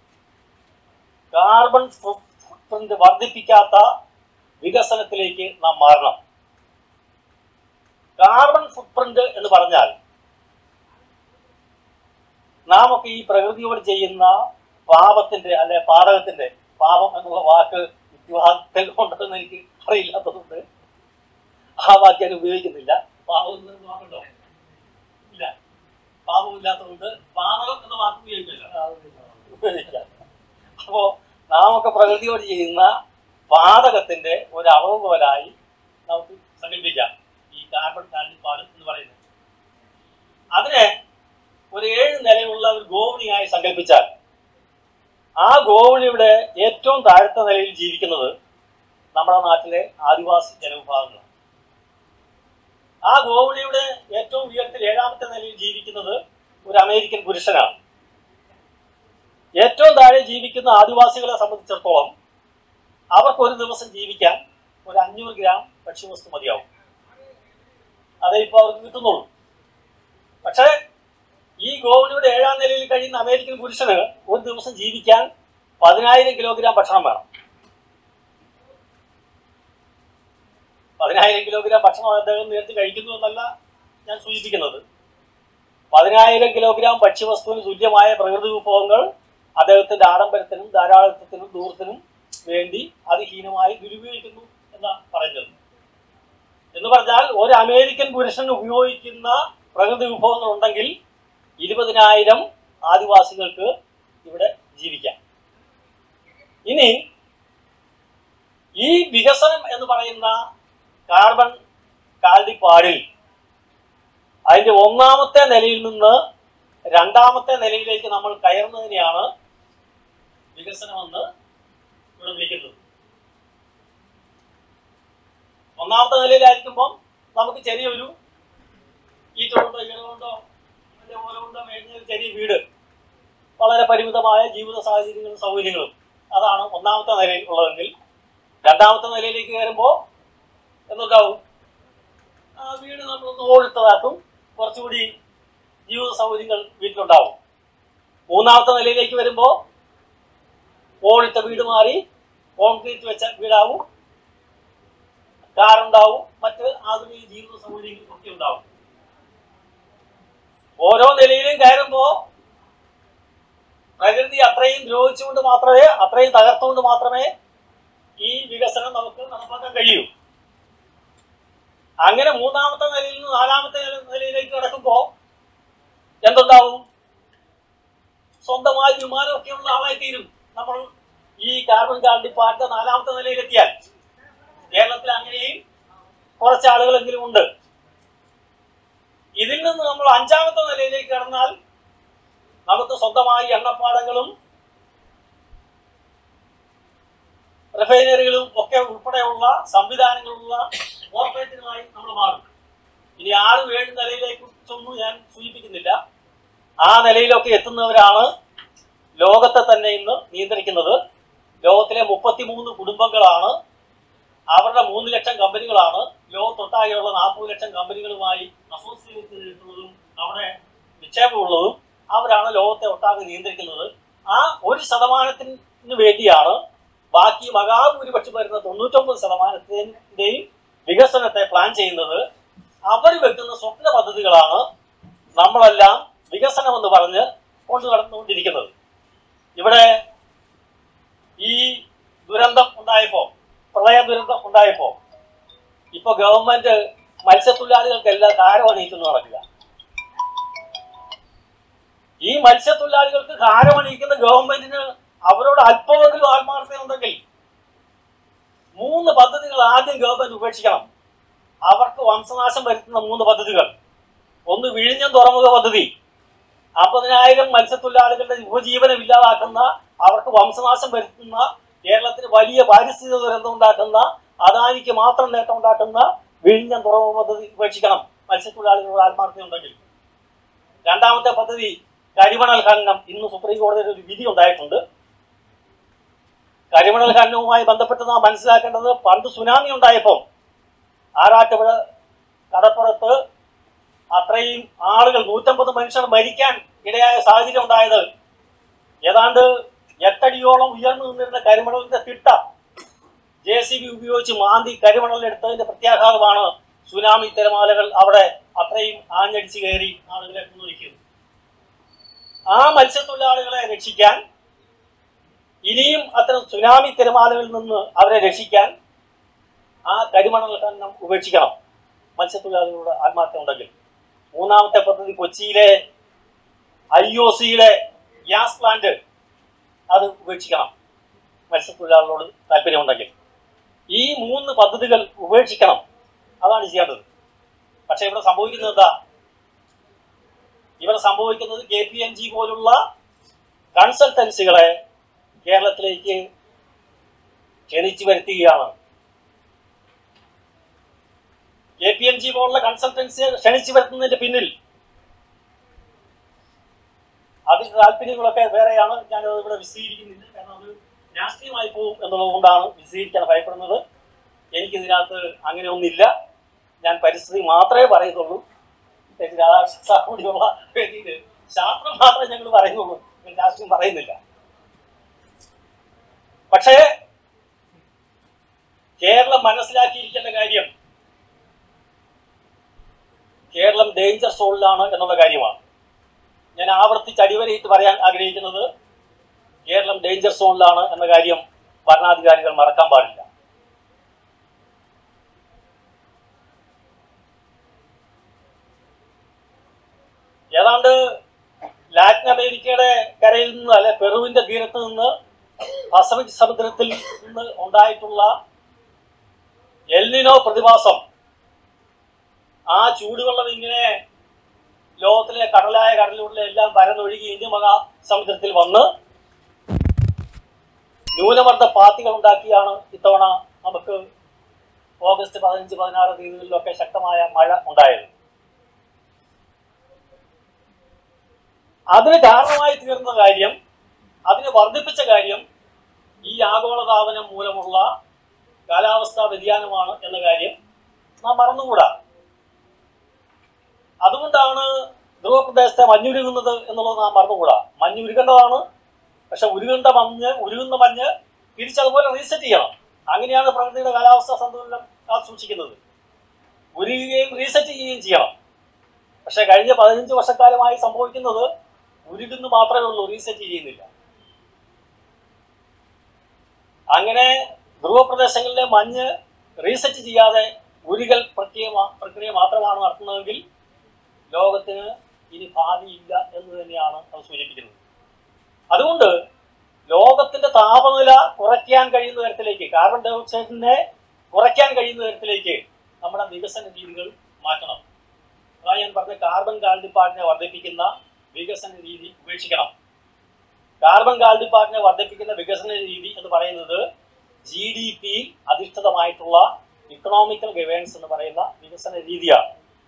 Speaker 1: കാർബൺ ഫുട്പ്രിന്റ് വർദ്ധിപ്പിക്കാത്ത വികസനത്തിലേക്ക് നാം മാറണം കാർബൺ ഫുട്പ്രിന്റ് എന്ന് പറഞ്ഞാൽ നാം ഒക്കെ ഈ പ്രകൃതിയോട് ചെയ്യുന്ന പാപത്തിന്റെ അല്ലെ പാതകത്തിന്റെ പാപം എന്നുള്ള വാക്ക് വിവാഹത്തിൽ കൊണ്ടെന്ന് എനിക്ക് അറിയില്ലാത്തതുകൊണ്ട് ആ വാക്ക് ഞാൻ ഉപയോഗിക്കുന്നില്ല പാപം എന്നൊരു വാക്കുണ്ടോ ഇല്ല പാപമില്ലാത്തതുകൊണ്ട് പാതകം എന്ന വാക്ക് ഉപയോഗിക്കില്ല ഉപയോഗിക്കാം അപ്പോ നാം ഒക്കെ പ്രകൃതിയോട് ചെയ്യുന്ന പാതകത്തിന്റെ ഒരു അളവ് പോലായി നമുക്ക് സങ്കല്പിക്കാം ഈ കാർബൺ കാലിപ്പാട് എന്ന് പറയുന്നത് അതിനെ ഒരു ഏഴ് നിലയുള്ള ഒരു ഗോവണിയായി സങ്കല്പിച്ചാൽ ആ ഗോവണിയുടെ ഏറ്റവും താഴത്തെ നിലയിൽ ജീവിക്കുന്നത് നമ്മുടെ നാട്ടിലെ ആദിവാസി ജനവിഭാഗങ്ങളാണ് ആ ഗോവണിയുടെ ഏറ്റവും ഉയരത്തിൽ ഏഴാമത്തെ നിലയിൽ ജീവിക്കുന്നത് ഒരു അമേരിക്കൻ പുരുഷനാണ് ഏറ്റവും താഴെ ജീവിക്കുന്ന ആദിവാസികളെ സംബന്ധിച്ചിടത്തോളം അവർക്ക് ഒരു ദിവസം ജീവിക്കാൻ ഒരു അഞ്ഞൂറ് ഗ്രാം ഭക്ഷ്യവസ്തു മതിയാവും അതേ ഇപ്പോൾ അവർക്ക് കിട്ടുന്നുള്ളൂ പക്ഷേ ഈ ഗോവണിയുടെ ഏഴാം നിലയിൽ കഴിയുന്ന അമേരിക്കൻ പുരുഷന് ഒരു ദിവസം ജീവിക്കാൻ പതിനായിരം കിലോഗ്രാം ഭക്ഷണം വേണം പതിനായിരം കിലോഗ്രാം ഭക്ഷണം അദ്ദേഹം നേരത്തെ കഴിക്കുന്നു എന്നല്ല ഞാൻ സൂചിപ്പിക്കുന്നത് പതിനായിരം കിലോഗ്രാം ഭക്ഷ്യവസ്തുവിന് തുല്യമായ പ്രകൃതി വിഭവങ്ങൾ അദ്ദേഹത്തിന്റെ ആഡംബരത്തിനും ധാരാളിത്തത്തിനും ദൂരത്തിനും വേണ്ടി അതിഹീനമായി ദുരുപയോഗിക്കുന്നു എന്നാ പറയുന്നത് എന്ന് പറഞ്ഞാൽ ഒരു അമേരിക്കൻ പുരുഷൻ ഉപയോഗിക്കുന്ന പ്രകൃതി വിഭവങ്ങൾ ഉണ്ടെങ്കിൽ ഇരുപതിനായിരം ആദിവാസികൾക്ക് ഇവിടെ ജീവിക്കാം ഇനി ഈ വികസനം എന്ന് പറയുന്ന കാർബൺ കാൽഡിപ്പാടിൽ അതിന്റെ ഒന്നാമത്തെ നിലയിൽ നിന്ന് രണ്ടാമത്തെ നിലയിലേക്ക് നമ്മൾ കയറുന്നതിനെയാണ് വികസനമെന്ന് ഇവിടെ വിളിക്കുന്നത് ഒന്നാമത്തെ നിലയിലായിരിക്കുമ്പോൾ നമുക്ക് ചെറിയൊരു ഈറ്റുകൊണ്ടോ ഈടുകൊണ്ടോ അതിന്റെ ഓല കൊണ്ടോ മേഞ്ഞ ഒരു ചെറിയ വീട് വളരെ പരിമിതമായ ജീവിത സാഹചര്യങ്ങളും സൗകര്യങ്ങളും അതാണ് ഒന്നാമത്തെ നിലയിൽ ഉള്ളതെങ്കിൽ രണ്ടാമത്തെ നിലയിലേക്ക് കയറുമ്പോൾ എന്തുണ്ടാവും ആ വീട് നമ്മളൊന്ന് ഓടിത്തതാക്കും കുറച്ചുകൂടി ജീവിത സൗകര്യങ്ങൾ വീട്ടിലുണ്ടാവും മൂന്നാമത്തെ നിലയിലേക്ക് വരുമ്പോൾ ഓടിട്ട വീട് മാറി കോൺക്രീറ്റ് വെച്ച വീടാവും കാറുണ്ടാവും മറ്റ് ആധുനിക ജീവിത സൗകര്യങ്ങൾ ഒക്കെ ഉണ്ടാവും ഓരോ നിലയിലും കയറുമ്പോ പ്രകൃതി അത്രയും ദ്രോഹിച്ചുകൊണ്ട് മാത്രമേ അത്രയും തകർത്തുകൊണ്ട് മാത്രമേ ഈ വികസനം നമുക്ക് നടപ്പാക്കാൻ കഴിയൂ അങ്ങനെ മൂന്നാമത്തെ നിലയിൽ നിന്ന് നാലാമത്തെ നില- നിലയിലേക്ക് കിടക്കുമ്പോ എന്തുണ്ടാവും സ്വന്തമായി വിമാനമൊക്കെ ഉള്ള ആളായി തീരും നമ്മൾ ഈ കാർബൺ കാർഡിപ്പാന്റെ നാലാമത്തെ നിലയിലെത്തിയാൽ കേരളത്തിൽ അങ്ങനെയും കുറച്ച് ആളുകളെങ്കിലും ഉണ്ട് ഇതിൽ നിന്ന് നമ്മൾ അഞ്ചാമത്തെ നിലയിലേക്ക് കടന്നാൽ നമുക്ക് സ്വന്തമായി എണ്ണപ്പാടങ്ങളും റിഫൈനറികളും ഒക്കെ ഉൾപ്പെടെയുള്ള സംവിധാനങ്ങളുള്ള കോർപ്പറേറ്റുകളായി നമ്മൾ മാറും ഇനി ആറ് ഏഴ് നിലയിലേക്കൊന്നും ഞാൻ സൂചിപ്പിക്കുന്നില്ല ആ നിലയിലൊക്കെ എത്തുന്നവരാണ് ലോകത്തെ തന്നെ ഇന്ന് നിയന്ത്രിക്കുന്നത് ലോകത്തിലെ മുപ്പത്തിമൂന്ന് കുടുംബങ്ങളാണ് അവരുടെ മൂന്ന് ലക്ഷം കമ്പനികളാണ് ലോകത്തൊട്ടാകെയുള്ള നാൽപ്പത് ലക്ഷം കമ്പനികളുമായി അസോസിയേറ്റ് ചെയ്തിട്ടുള്ളതും അവിടെ നിക്ഷേപമുള്ളതും അവരാണ് ലോകത്തെ ഒട്ടാകെ നിയന്ത്രിക്കുന്നത് ആ ഒരു ശതമാനത്തിന് വേണ്ടിയാണ് ബാക്കി മഹാഭൂരിപക്ഷം വരുന്ന തൊണ്ണൂറ്റൊമ്പത് ശതമാനത്തിന്റെയും വികസനത്തെ പ്ലാൻ ചെയ്യുന്നത് അവർ വെക്കുന്ന സ്വപ്ന പദ്ധതികളാണ് നമ്മളെല്ലാം വികസനം എന്ന് പറഞ്ഞ് കൊണ്ടു നടന്നുകൊണ്ടിരിക്കുന്നത് ഇവിടെ ഈ ദുരന്തം ഉണ്ടായപ്പോ പ്രളയ ദുരന്തം ഉണ്ടായപ്പോ ഇപ്പൊ ഗവൺമെന്റ് മത്സ്യത്തൊഴിലാളികൾക്കെല്ലാം കാരമണിയിക്കുന്നു നടക്കുക ഈ മത്സ്യത്തൊഴിലാളികൾക്ക് കാരമണിയിക്കുന്ന ഗവൺമെന്റിന് അവരോട് അല്പമെങ്കിലും ആത്മാർത്ഥതയുണ്ടെങ്കിൽ മൂന്ന് പദ്ധതികൾ ആദ്യം ഗവൺമെന്റ് ഉപേക്ഷിക്കണം അവർക്ക് വംശനാശം വരുത്തുന്ന മൂന്ന് പദ്ധതികൾ ഒന്ന് വിഴിഞ്ഞം തുറമുഖ പദ്ധതി അമ്പതിനായിരം മത്സ്യത്തൊഴിലാളികളുടെ ഉപജീവനം ഇല്ലാതാക്കുന്ന അവർക്ക് വംശനാശം വരുത്തുന്ന കേരളത്തിന് വലിയ പാരിസ്ഥിതിക ദുരന്തം ഉണ്ടാക്കുന്ന അദാനിക്ക് മാത്രം നേട്ടം ഉണ്ടാക്കുന്ന വിഴിഞ്ഞം തുറമുഖ പദ്ധതി ഉപേക്ഷിക്കണം മത്സ്യത്തൊഴിലാളികളുടെ ആത്മാർത്ഥത ഉണ്ടെങ്കിൽ രണ്ടാമത്തെ പദ്ധതി കരിമണൽ ഖനനം ഇന്ന് സുപ്രീം കോടതിയിൽ ഒരു വിധി ഉണ്ടായിട്ടുണ്ട് കരിമണൽ ഖനനവുമായി ബന്ധപ്പെട്ട് നാം മനസ്സിലാക്കേണ്ടത് പണ്ട് സുനാമി ഉണ്ടായപ്പോൾ ആറാട്ടുപുഴ കടപ്പുറത്ത് അത്രയും ആളുകൾ നൂറ്റമ്പത് മനുഷ്യർ മരിക്കാൻ ഇടയായ സാഹചര്യം ഉണ്ടായത് ഏതാണ്ട് എട്ടടിയോളം ഉയർന്നു നിന്നിരുന്ന കരിമണലിന്റെ തിട്ട ജെ സി ബി ഉപയോഗിച്ച് മാന്തി കരിമണലെടുത്തതിന്റെ പ്രത്യാഘാതമാണ് സുനാമി തിരമാലകൾ അവിടെ അത്രയും ആഞ്ഞടിച്ച് കയറി ആളുകളെ കുന്നൊരുക്കിയത് ആ മത്സ്യത്തൊഴിലാളികളെ രക്ഷിക്കാൻ ഇനിയും അത്തരം സുനാമി തിരമാലകളിൽ നിന്ന് അവരെ രക്ഷിക്കാൻ ആ കരിമണൽ ഖനനം ഉപേക്ഷിക്കണം മത്സ്യത്തൊഴിലാളികളുടെ ആത്മാർത്ഥ്യം ഉണ്ടെങ്കിൽ മൂന്നാമത്തെ പദ്ധതി കൊച്ചിയിലെ ഐ ഒ സിയുടെ ഗ്യാസ് പ്ലാന്റ് അത് ഉപേക്ഷിക്കണം മത്സ്യത്തൊഴിലാളികളോട് താല്പര്യമുണ്ടെങ്കിൽ ഈ മൂന്ന് പദ്ധതികൾ ഉപേക്ഷിക്കണം അതാണ് ചെയ്യേണ്ടത് പക്ഷെ ഇവിടെ സംഭവിക്കുന്നത് എന്താ ഇവിടെ സംഭവിക്കുന്നത് കെ പി എൻ ജി പോലുള്ള കൺസൾട്ടൻസികളെ കേരളത്തിലേക്ക് ക്ഷണിച്ചു വരുത്തുകയാണ് കെ പി എൻ ജി പോലുള്ള കൺസൾട്ടൻസിയെ ക്ഷണിച്ചു വരുത്തുന്നതിന്റെ പിന്നിൽ അതിന്റെ താല്പര്യങ്ങളൊക്കെ വേറെയാണ് ഞാൻ ഇവിടെ വിശദീകരിക്കുന്നില്ല കാരണം അത് രാഷ്ട്രീയമായി പോകും എന്നുള്ളത് കൊണ്ടാണ് വിശദീകരിക്കാൻ ഭയപ്പെടുന്നത് എനിക്ക് ഇതിനകത്ത് അങ്ങനെ ഒന്നില്ല ഞാൻ പരിസ്ഥിതി മാത്രമേ പറയുന്നുള്ളൂ എനിക്ക് രാധാകൃഷ്ണ സാർ കൂടിയുള്ള വേദിയിൽ ശാസ്ത്രം മാത്രമേ ഞങ്ങൾ പറയുന്നുള്ളൂ ഞാൻ രാഷ്ട്രീയം പറയുന്നില്ല പക്ഷേ കേരളം മനസ്സിലാക്കിയിരിക്കേണ്ട കാര്യം കേരളം ഡേഞ്ചർ സോണിലാണ് എന്നുള്ള കാര്യമാണ് ഞാൻ ആവർത്തിച്ച് അടിവരയിട്ട് പറയാൻ ആഗ്രഹിക്കുന്നത് കേരളം ഡേഞ്ചർ സോണിലാണ് എന്ന കാര്യം ഭരണാധികാരികൾ മറക്കാൻ പാടില്ല ഏതാണ്ട് ലാറ്റിൻ അമേരിക്കയുടെ കരയിൽ നിന്ന് അല്ലെ പെറുവിന്റെ തീരത്ത് നിന്ന് പസഫിക് സമുദ്രത്തിൽ നിന്ന് ഉണ്ടായിട്ടുള്ള എൽനിനോ പ്രതിഭാസം ആ ചൂടുവെള്ളം ഇങ്ങനെ ലോകത്തിലെ കടലായ കടലിലൂടെ എല്ലാം പരന്നൊഴുകി ഇന്ത്യ മഹാസമുദ്രത്തിൽ വന്ന് ന്യൂനമർദ്ദ പാത്തികൾ ഉണ്ടാക്കിയാണ് ഇത്തവണ നമുക്ക് ഓഗസ്റ്റ് പതിനഞ്ച് പതിനാറ് തീയതികളിലൊക്കെ ശക്തമായ മഴ ഉണ്ടായത് അതിന് കാരണമായി തീർന്ന കാര്യം അതിനെ വർദ്ധിപ്പിച്ച കാര്യം ഈ ആഗോളതാപനം മൂലമുള്ള കാലാവസ്ഥാ വ്യതിയാനമാണ് എന്ന കാര്യം നാം മറന്നുകൂടാ അതുകൊണ്ടാണ് ധ്രുവപ്രദേശത്തെ മഞ്ഞുരുകുന്നത് എന്നുള്ളത് നാം മറന്നുകൂടാ മഞ്ഞ് ഉരുകേണ്ടതാണ് പക്ഷെ ഉരുകേണ്ട മഞ്ഞ് ഉരുകുന്ന മഞ്ഞ് തിരിച്ചതുപോലെ റീസെറ്റ് ചെയ്യണം അങ്ങനെയാണ് പ്രകൃതിയുടെ കാലാവസ്ഥാ സന്തുലനം കാത്തു സൂക്ഷിക്കുന്നത് ഉരുകുകയും റീസെറ്റ് ചെയ്യുകയും ചെയ്യണം പക്ഷെ കഴിഞ്ഞ പതിനഞ്ച് വർഷക്കാലമായി സംഭവിക്കുന്നത് ഉരുകുന്നു മാത്രമേ ഉള്ളൂ റീസെറ്റ് ചെയ്യുന്നില്ല അങ്ങനെ ധ്രുവപ്രദേശങ്ങളിലെ മഞ്ഞ് റീസെറ്റ് ചെയ്യാതെ ഉരുകൽ പ്രക്രിയ മാ- പ്രക്രിയ മാത്രമാണ് നടത്തുന്നതെങ്കിൽ ലോകത്തിന് ഇനി ഭാവിയില്ല എന്ന് തന്നെയാണ് അത് സൂചിപ്പിക്കുന്നത് അതുകൊണ്ട് ലോകത്തിന്റെ താപനില കുറയ്ക്കാൻ കഴിയുന്ന തരത്തിലേക്ക് കാർബൺ ഡൈ ഓക്സൈഡിനെ കുറയ്ക്കാൻ കഴിയുന്ന തരത്തിലേക്ക് നമ്മുടെ വികസന രീതികൾ മാറ്റണം അതാണ് ഞാൻ പറഞ്ഞ കാർബൺ കാൽഡിപ്പാടിനെ വർദ്ധിപ്പിക്കുന്ന വികസന രീതി ഉപേക്ഷിക്കണം കാർബൺ കാൽഡിപ്പാടിനെ വർദ്ധിപ്പിക്കുന്ന വികസന രീതി എന്ന് പറയുന്നത് ജി ഡി പി അധിഷ്ഠിതമായിട്ടുള്ള ഇക്കണോമിക്കൽ ഗവേൺസ് എന്ന് പറയുന്ന വികസന രീതിയാണ്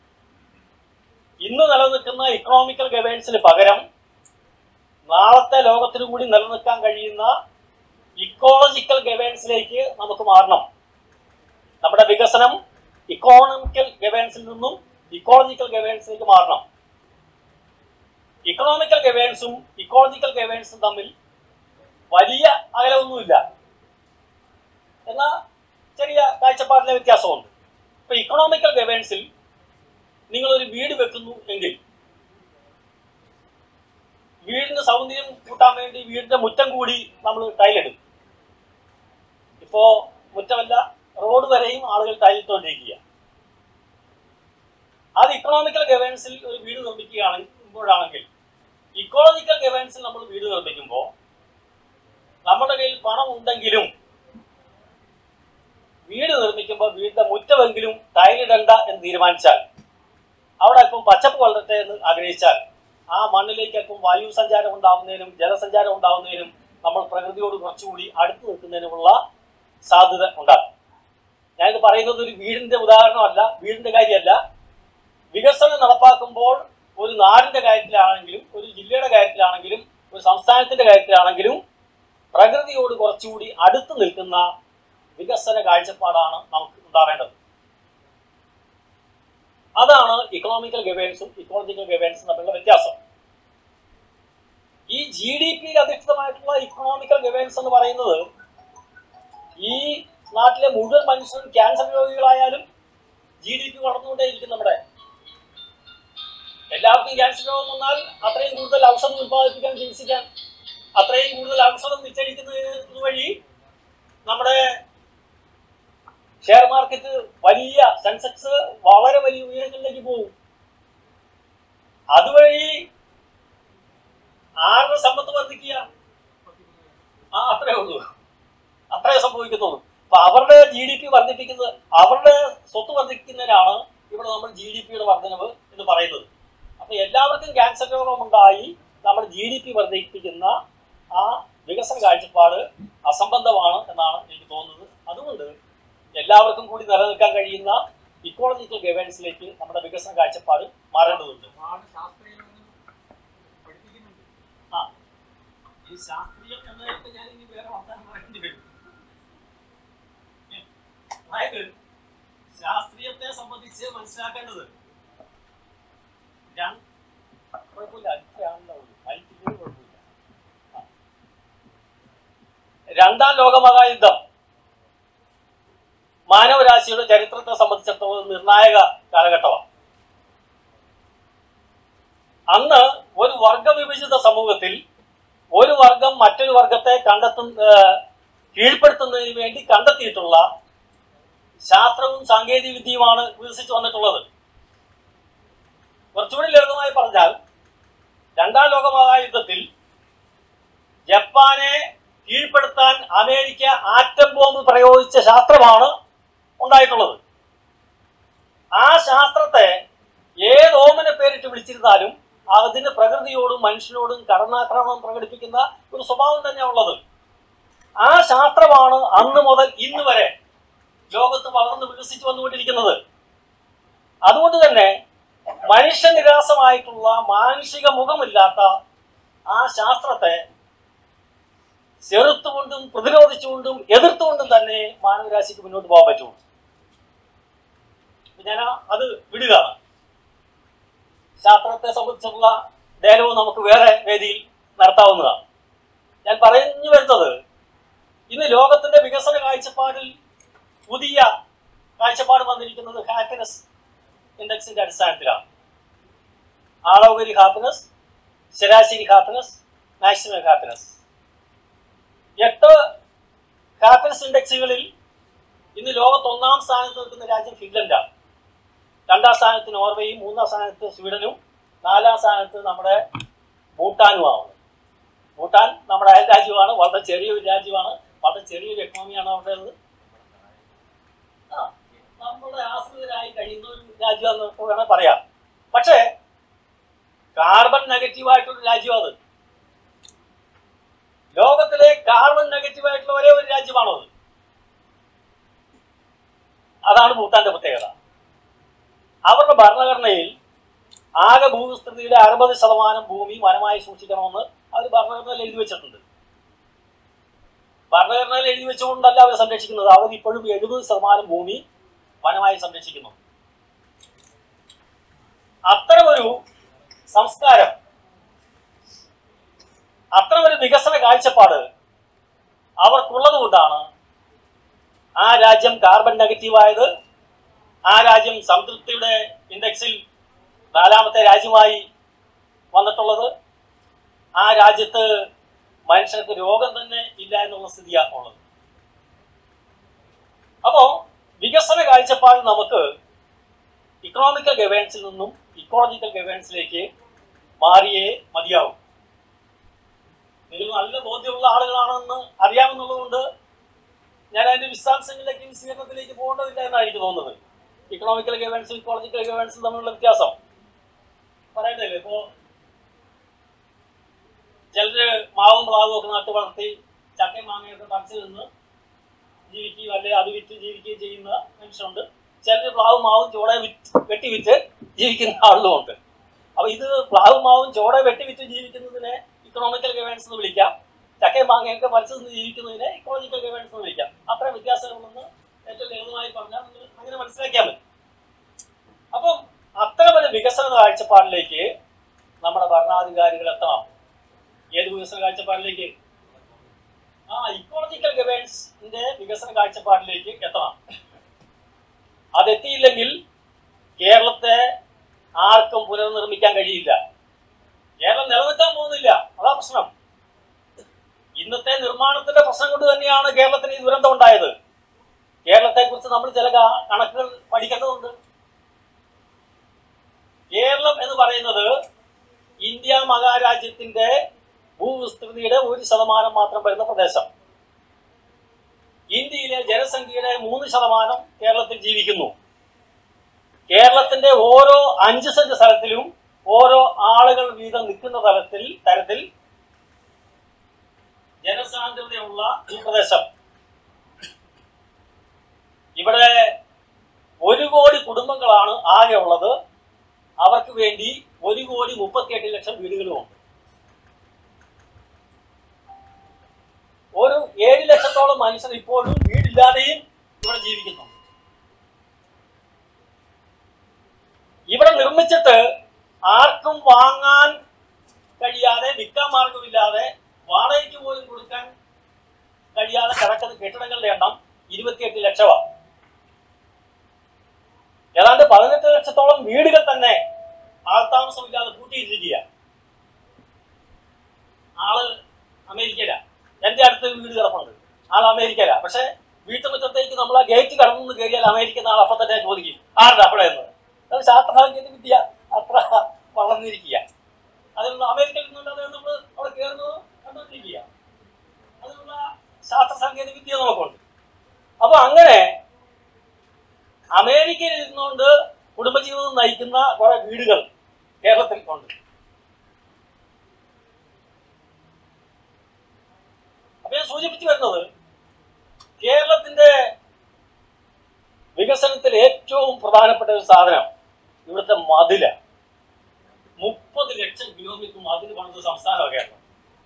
Speaker 1: ഇന്ന് നിലനിൽക്കുന്ന ഇക്കണോമിക്കൽ ഗവേൺസിന് പകരം നാളത്തെ ലോകത്തിനു കൂടി നിലനിൽക്കാൻ കഴിയുന്ന ഇക്കോളജിക്കൽ ഗവേൺസിലേക്ക് നമുക്ക് മാറണം നമ്മുടെ വികസനം ഇക്കോണമിക്കൽ ഗവേൺസിൽ നിന്നും ഇക്കോളജിക്കൽ ഗവേൺസിലേക്ക് മാറണം ഇക്കണോമിക്കൽ ഗവേൺസും ഇക്കോളജിക്കൽ ഗവേൺസും തമ്മിൽ വലിയ അകലമൊന്നുമില്ല എന്നാൽ ചെറിയ കാഴ്ചപ്പാടിലെ വ്യത്യാസമുണ്ട് ഇപ്പൊ ഇക്കണോമിക്കൽ ഗവേൺസിൽ നിങ്ങൾ ഒരു വീട് വെക്കുന്നു എങ്കിൽ വീടിന് സൗന്ദര്യം കൂട്ടാൻ വേണ്ടി വീടിന്റെ മുറ്റം കൂടി നമ്മൾ ടൈലിടും ഇപ്പോ മുറ്റമല്ല റോഡ് വരെയും ആളുകൾ ടൈലിട്ടുകൊണ്ടിരിക്കുക അത് ഇക്കണോമിക്കൽ ഗവേൺസിൽ ഒരു വീട് നിർമ്മിക്കുകയാണെങ്കിലാണെങ്കിൽ ഇക്കോളജിക്കൽ ഗവേൺസിൽ നമ്മൾ വീട് നിർമ്മിക്കുമ്പോൾ നമ്മുടെ കയ്യിൽ പണം ഉണ്ടെങ്കിലും വീട് നിർമ്മിക്കുമ്പോൾ വീടിന്റെ മുറ്റമെങ്കിലും ടൈലിടണ്ട എന്ന് തീരുമാനിച്ചാൽ അവിടെ അല്പം പച്ചപ്പ് വളരട്ടെ എന്ന് ആഗ്രഹിച്ചാൽ ആ മണ്ണിലേക്ക് അല്പം വായു സഞ്ചാരം ഉണ്ടാവുന്നതിനും ജലസഞ്ചാരം ഉണ്ടാവുന്നതിനും നമ്മൾ പ്രകൃതിയോട് കുറച്ചുകൂടി അടുത്ത് നിൽക്കുന്നതിനുള്ള സാധ്യത ഉണ്ടാകും ഞാനിത് പറയുന്നത് ഒരു വീടിന്റെ ഉദാഹരണമല്ല വീടിന്റെ കാര്യമല്ല വികസനം നടപ്പാക്കുമ്പോൾ ഒരു നാടിന്റെ കാര്യത്തിലാണെങ്കിലും ഒരു ജില്ലയുടെ കാര്യത്തിലാണെങ്കിലും ഒരു സംസ്ഥാനത്തിന്റെ കാര്യത്തിലാണെങ്കിലും പ്രകൃതിയോട് കുറച്ചുകൂടി അടുത്ത് നിൽക്കുന്ന വികസന കാഴ്ചപ്പാടാണ് നമുക്ക് ഉണ്ടാവേണ്ടത് അതാണ് ഇക്കണോമിക്കൽ ഗവേൺസും ഇക്കോളജിക്കൽ ഗവേൺസും തമ്മിലുള്ള വ്യത്യാസം ഈ ജി ഡി പിയിൽ അധിഷ്ഠിതമായിട്ടുള്ള ഇക്കണോമിക്കൽ ഗവേൺസ് എന്ന് പറയുന്നത് ഈ നാട്ടിലെ മുഴുവൻ മനുഷ്യരും ക്യാൻസർ രോഗികളായാലും ജി ഡി പി വളർന്നുകൊണ്ടേയിരിക്കും നമ്മുടെ എല്ലാവർക്കും ക്യാൻസർ രോഗം വന്നാൽ അത്രയും കൂടുതൽ ഔഷധം ഉത്പാദിപ്പിക്കാൻ ചികിത്സിക്കാൻ അത്രയും കൂടുതൽ ഔഷധം നിശ്ചയിക്കുന്നത് വഴി നമ്മുടെ ഷെയർ മാർക്കറ്റ് വലിയ സെൻസെക്സ് വളരെ വലിയ ഉയരങ്ങളിലേക്ക് പോകും അതുവഴി ആരുടെ സമ്പത്ത് വർദ്ധിക്കുക ആ അത്രേ ഉള്ളൂ അത്രേ സംഭവിക്കുന്നുള്ളൂ അപ്പൊ അവരുടെ ജി ഡി പി വർദ്ധിപ്പിക്കുന്നത് അവരുടെ സ്വത്ത് വർദ്ധിക്കുന്നതിനാണ് ഇവിടെ നമ്മൾ ജി ഡി പിയുടെ വർധനവ് എന്ന് പറയുന്നത് അപ്പൊ എല്ലാവർക്കും ക്യാൻസർ രോഗമുണ്ടായി നമ്മൾ ജി ഡി പി വർദ്ധിപ്പിക്കുന്ന ആ വികസന കാഴ്ചപ്പാട് അസംബന്ധമാണ് എന്നാണ് എനിക്ക് തോന്നുന്നത് അതുകൊണ്ട് എല്ലാവർക്കും കൂടി നിലനിൽക്കാൻ കഴിയുന്ന ഇക്കോളജിക്കൽ ഗവേൺസിലേക്ക് നമ്മുടെ വികസന കാഴ്ചപ്പാട് മാറേണ്ടതുണ്ട്
Speaker 2: ഒരുപാട് ശാസ്ത്രീയങ്ങളൊന്നും പഠിപ്പിക്കുന്നുണ്ട്
Speaker 1: ആ ഈ ശാസ്ത്രീയം എന്നതിനകത്ത് ഞാൻ ഇനി വേറെ വർത്തമാനം പറയേണ്ടി വരും അതായത് ശാസ്ത്രീയത്തെ സംബന്ധിച്ച് മനസ്സിലാക്കേണ്ടത് ഞാൻ കുഴപ്പമില്ല അഞ്ചാണല്ലോ ഉള്ളൂ മൈക്കിൽ കുഴപ്പമില്ല ആ. രണ്ടാം ലോകമഹായുദ്ധം മാനവരാശിയുടെ ചരിത്രത്തെ സംബന്ധിച്ചിടത്തോളം നിർണായക കാലഘട്ടമാണ് അന്ന് ഒരു വർഗവിഭജിത സമൂഹത്തിൽ ഒരു വർഗം മറ്റൊരു വർഗത്തെ കണ്ടെത്തുന്ന ഏഹ് കീഴ്പ്പെടുത്തുന്നതിന് വേണ്ടി കണ്ടെത്തിയിട്ടുള്ള ശാസ്ത്രവും സാങ്കേതിക വിദ്യയുമാണ് വികസിച്ചു വന്നിട്ടുള്ളത് കുറച്ചുകൂടി ലളിതമായി പറഞ്ഞാൽ രണ്ടാം ലോക മഹായുദ്ധത്തിൽ ജപ്പാനെ കീഴ്പ്പെടുത്താൻ അമേരിക്ക ആറ്റം ബോംബ് പ്രയോഗിച്ച ശാസ്ത്രമാണ് ഉണ്ടായിട്ടുള്ളത് ആ ശാസ്ത്രത്തെ ഏത് ഓമന പേരിട്ട് വിളിച്ചിരുന്നാലും അതിന് പ്രകൃതിയോടും മനുഷ്യനോടും കടന്നാക്രമണം പ്രകടിപ്പിക്കുന്ന ഒരു സ്വഭാവം തന്നെ ഉള്ളത് ആ ശാസ്ത്രമാണ് അന്ന് മുതൽ ഇന്ന് വരെ ലോകത്ത് വളർന്ന് വികസിച്ചു വന്നുകൊണ്ടിരിക്കുന്നത് അതുകൊണ്ട് തന്നെ മനുഷ്യനിരാസമായിട്ടുള്ള മാനുഷിക മുഖമില്ലാത്ത ആ ശാസ്ത്രത്തെ ചെറുത്തുകൊണ്ടും പ്രതിരോധിച്ചുകൊണ്ടും എതിർത്തുകൊണ്ടും തന്നെ മാനവരാശിക്ക് മുന്നോട്ട് പോകാൻ പറ്റുള്ളൂ ഞാൻ അത് വിടുകയാണ് ശാസ്ത്രത്തെ സംബന്ധിച്ചുള്ള ഡയലോഗ് നമുക്ക് വേറെ വേദിയിൽ നടത്താവുന്നതാണ് ഞാൻ പറഞ്ഞു വരുന്നത് ഇന്ന് ലോകത്തിന്റെ വികസന കാഴ്ചപ്പാടിൽ പുതിയ കാഴ്ചപ്പാട് വന്നിരിക്കുന്നത് ഹാപ്പിനെസ് ഇൻഡെക്സിന്റെ അടിസ്ഥാനത്തിലാണ് ആളോകരി ഹാപ്പിനെസ് ശരാശരി ഹാപ്പിനെസ് മാക്സിമം ഹാപ്പിനെസ് എട്ട് ഹാപ്പിനെസ് ഇൻഡെക്സുകളിൽ ഇന്ന് ലോകത്ത് ഒന്നാം സ്ഥാനത്ത് നിൽക്കുന്ന രാജ്യം ഫിൻലൻഡാണ് രണ്ടാം സ്ഥാനത്ത് നോർവേയും മൂന്നാം സ്ഥാനത്ത് സ്വീഡനും നാലാം സ്ഥാനത്ത് നമ്മുടെ ഭൂട്ടാനുമാണ് ഭൂട്ടാൻ നമ്മുടെ അയൽ രാജ്യമാണ് വളരെ ചെറിയൊരു രാജ്യമാണ് വളരെ ചെറിയൊരു എക്കണോമിയാണ് അവിടെയുള്ളത് ആ നമ്മുടെ ആശ്രിതരായി കഴിയുന്ന ഒരു രാജ്യമെന്ന് വേണം പറയാം പക്ഷേ കാർബൺ നെഗറ്റീവ് ആയിട്ടുള്ള രാജ്യം അത് ലോകത്തിലെ കാർബൺ നെഗറ്റീവ് ആയിട്ടുള്ള ഒരേ ഒരു രാജ്യമാണത് അതാണ് ഭൂട്ടാന്റെ പ്രത്യേകത അവരുടെ ഭരണഘടനയിൽ ആകെ ഭൂവിസ്തൃതിയുടെ അറുപത് ശതമാനം ഭൂമി വനമായി സൂക്ഷിക്കണമെന്ന് അവർ ഭരണഘടനയിൽ എഴുതി വെച്ചിട്ടുണ്ട് ഭരണഘടനയിൽ എഴുതി വെച്ചുകൊണ്ടല്ല അവർ സംരക്ഷിക്കുന്നത് അവർ ഇപ്പോഴും എഴുപത് ശതമാനം ഭൂമി വനമായി സംരക്ഷിക്കുന്നു അത്തരമൊരു സംസ്കാരം അത്തരമൊരു വികസന കാഴ്ചപ്പാട് അവർക്കുള്ളത് കൊണ്ടാണ് ആ രാജ്യം കാർബൺ നെഗറ്റീവ് ആയത് ആ രാജ്യം സംതൃപ്തിയുടെ ഇൻഡെക്സിൽ നാലാമത്തെ രാജ്യമായി വന്നിട്ടുള്ളത് ആ രാജ്യത്ത് മനുഷ്യർക്ക് രോഗം തന്നെ ഇല്ല എന്നുള്ള സ്ഥിതിയാണ് ഉള്ളത് അപ്പോ വികസന കാഴ്ചപ്പാട് നമുക്ക് ഇക്കണോമിക്കൽ ഗവേൺസിൽ നിന്നും ഇക്കോളജിക്കൽ ഗവേൺസിലേക്ക് മാറിയേ മതിയാവും നിങ്ങൾ നല്ല ബോധ്യമുള്ള ആളുകളാണെന്ന് അറിയാമെന്നുള്ളതുകൊണ്ട് ഞാൻ അതിന്റെ വിശദാംശങ്ങളിലേക്ക് വിശദീകരണത്തിലേക്ക് പോകേണ്ടതില്ല എന്നാണ് എനിക്ക് തോന്നുന്നത് ഇക്കണോമിക്കൽ ഗവേൺസും ഇക്കോളജിക്കൽ ഗവേൺസും തമ്മിലുള്ള വ്യത്യാസം പറയണ്ടല്ലേ ഇപ്പോ ചിലര് മാവും പ്ലാവും ഒക്കെ നട്ട് വളർത്തി ചക്കയും മാങ്ങയൊക്കെ പറിച്ചു നിന്ന് ജീവിക്കുകയും അല്ലെ അത് വിറ്റ് ജീവിക്കുകയും ചെയ്യുന്ന മനുഷ്യരുണ്ട് ചിലർ പ്ലാവും മാവും ചോട വിറ്റ് വെട്ടി വിറ്റ് ജീവിക്കുന്ന ആളുകളുമുണ്ട് അപ്പൊ ഇത് പ്ലാവും മാവും ചോട വെട്ടി വിറ്റ് ജീവിക്കുന്നതിനെ ഇക്കണോമിക്കൽ ഗവേൺസ് എന്ന് വിളിക്കാം ചക്കയും മാങ്ങയൊക്കെ പറിച്ചു നിന്ന് ജീവിക്കുന്നതിനെ ഇക്കോളജിക്കൽ ഗവേൺസ് എന്ന് വിളിക്കാം അത്ര വ്യത്യാസങ്ങളൊന്ന് ഏറ്റവും ലളിതമായി പറഞ്ഞാൽ നിങ്ങൾ അങ്ങനെ മനസ്സിലാക്കിയാൽ മതി അപ്പം അത്തരം ഒരു വികസന കാഴ്ചപ്പാടിലേക്ക് നമ്മുടെ ഭരണാധികാരികൾ എത്തണം ഏത് വികസന കാഴ്ചപ്പാടിലേക്ക് ആ ഇക്കോളജിക്കൽ ഗവേൺസിന്റെ വികസന കാഴ്ചപ്പാടിലേക്ക് എത്തണം അതെത്തിയില്ലെങ്കിൽ കേരളത്തെ ആർക്കും പുനർനിർമ്മിക്കാൻ കഴിയില്ല കേരളം നിലനിൽക്കാൻ പോകുന്നില്ല അതാ പ്രശ്നം ഇന്നത്തെ നിർമ്മാണത്തിന്റെ പ്രശ്നം കൊണ്ട് തന്നെയാണ് കേരളത്തിന് ഈ ദുരന്തം ഉണ്ടായത് കേരളത്തെ കുറിച്ച് നമ്മൾ ചില ക- കണക്കുകൾ പഠിക്കേണ്ടതുണ്ട് കേരളം എന്ന് പറയുന്നത് ഇന്ത്യ മഹാരാജ്യത്തിന്റെ ഭൂവിസ്തൃതിയുടെ ഒരു ശതമാനം മാത്രം വരുന്ന പ്രദേശം ഇന്ത്യയിലെ ജനസംഖ്യയുടെ മൂന്ന് ശതമാനം കേരളത്തിൽ ജീവിക്കുന്നു കേരളത്തിന്റെ ഓരോ അഞ്ച് സെന്റ് സ്ഥലത്തിലും ഓരോ ആളുകൾ വീതം നിൽക്കുന്ന തലത്തിൽ തരത്തിൽ ജനസാന്ദ്രതയുള്ള ഈ പ്രദേശം ഇവിടെ ഒരു കോടി കുടുംബങ്ങളാണ് ആകെ ഉള്ളത് അവർക്ക് വേണ്ടി ഒരു കോടി മുപ്പത്തിയെട്ട് ലക്ഷം വീടുകളുമുണ്ട് ഒരു ഏഴ് ലക്ഷത്തോളം മനുഷ്യർ ഇപ്പോഴും വീടില്ലാതെയും ഇവിടെ ജീവിക്കുന്നു ഇവിടെ നിർമ്മിച്ചിട്ട് ആർക്കും വാങ്ങാൻ കഴിയാതെ വിൽക്കാൻ മാർഗമില്ലാതെ വാടകയ്ക്ക് പോലും കൊടുക്കാൻ കഴിയാതെ കിടക്കുന്ന കെട്ടിടങ്ങളുടെ എണ്ണം ഇരുപത്തിയെട്ട് ലക്ഷമാണ് ഏതാണ്ട് പതിനെട്ട് ലക്ഷത്തോളം വീടുകൾ തന്നെ ആൾതാമസമില്ലാതെ പൂട്ടിയിട്ടിരിക്കുക ആള് അമേരിക്കയില എന്റെ അടുത്ത് ഒരു വീട് കിടപ്പുണ്ട് ആൾ അമേരിക്കയില പക്ഷെ വീട്ടുമുറ്റത്തേക്ക് നമ്മൾ ആ ഗേറ്റ് കടന്നു കയറിയാൽ അമേരിക്ക നാൾ അപ്പം തന്നെ ചോദിക്കും ആരുടെ അവിടെ എന്ന് അത് ശാസ്ത്ര സാങ്കേതിക വിദ്യ അത്ര വളർന്നിരിക്കുക അതിനുള്ള അമേരിക്കയിൽ നിന്നുള്ളത് നമ്മൾ അവിടെ കയറുന്നത് കണ്ടുകൊണ്ടിരിക്കുക അതിനുള്ള ശാസ്ത്ര സാങ്കേതിക വിദ്യ നമുക്കുണ്ട് അപ്പൊ അങ്ങനെ അമേരിക്കയിൽ ഇരുന്നുകൊണ്ട് കുടുംബജീവിതം നയിക്കുന്ന കുറെ വീടുകൾ കേരളത്തിൽ ഉണ്ട് അപ്പൊ ഞാൻ സൂചിപ്പിച്ചു വരുന്നത് കേരളത്തിന്റെ വികസനത്തിൽ ഏറ്റവും പ്രധാനപ്പെട്ട ഒരു സാധനം ഇവിടുത്തെ മതില മുപ്പത് ലക്ഷം കിലോമീറ്റർ മതിൽ പണിത സംസ്ഥാനമാണ് കേരളം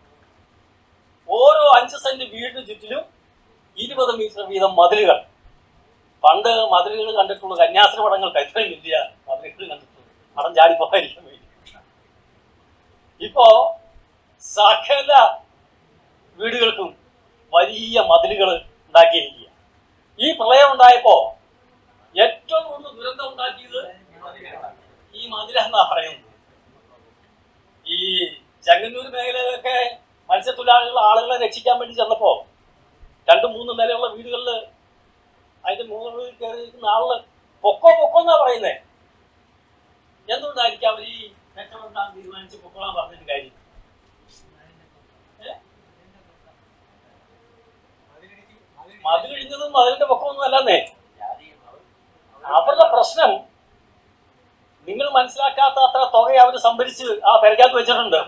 Speaker 1: ഓരോ അഞ്ച് സെന്റ് വീടിന് ചുറ്റിലും ഇരുപത് മീറ്റർ വീതം മതിലുകൾ പണ്ട് മതിലുകൾ കണ്ടിട്ടുള്ള കന്യാസ്ത്രീ പടങ്ങൾക്ക് ഇത്രയും വലിയ മതിലുകൾ കണ്ടിട്ടുള്ളൂ പടം ചാടി പോകാതിരിക്കാൻ വേണ്ടി ഇപ്പോ സകല വീടുകൾക്കും വലിയ മതിലുകൾ ഉണ്ടാക്കിയിരിക്കുക ഈ പ്രളയം ഉണ്ടായപ്പോ ഏറ്റവും കൂടുതൽ ദുരന്തം ഉണ്ടാക്കിയത് ഈ മതില എന്നാ പറയുന്നത് ഈ ചെങ്ങന്നൂർ മേഖലയിലൊക്കെ മത്സ്യത്തൊഴിലാളികൾ ആളുകളെ രക്ഷിക്കാൻ വേണ്ടി ചെന്നപ്പോ രണ്ടും മൂന്നും നിലയുള്ള വീടുകളിൽ അതിന്റെ മുകളിൽ കയറി നിൽക്കുന്ന ആളുകൾ പൊക്കോ പൊക്കോ എന്നാ പറയുന്നേ എന്തുകൊണ്ടായിരിക്കും അവർ ഈ രക്ഷപ്പെടാൻ തീരുമാനിച്ച് പൊക്കോളാൻ പറഞ്ഞിട്ട് കാര്യം ഏ? മതിലിഴിഞ്ഞതും മതിലിന്റെ പൊക്കമൊന്നും അല്ലെന്നേ അവരുടെ പ്രശ്നം നിങ്ങൾ മനസ്സിലാക്കാത്ത അത്ര തുക അവർ സംഭരിച്ച് ആ പെരക്കകത്ത് വെച്ചിട്ടുണ്ട്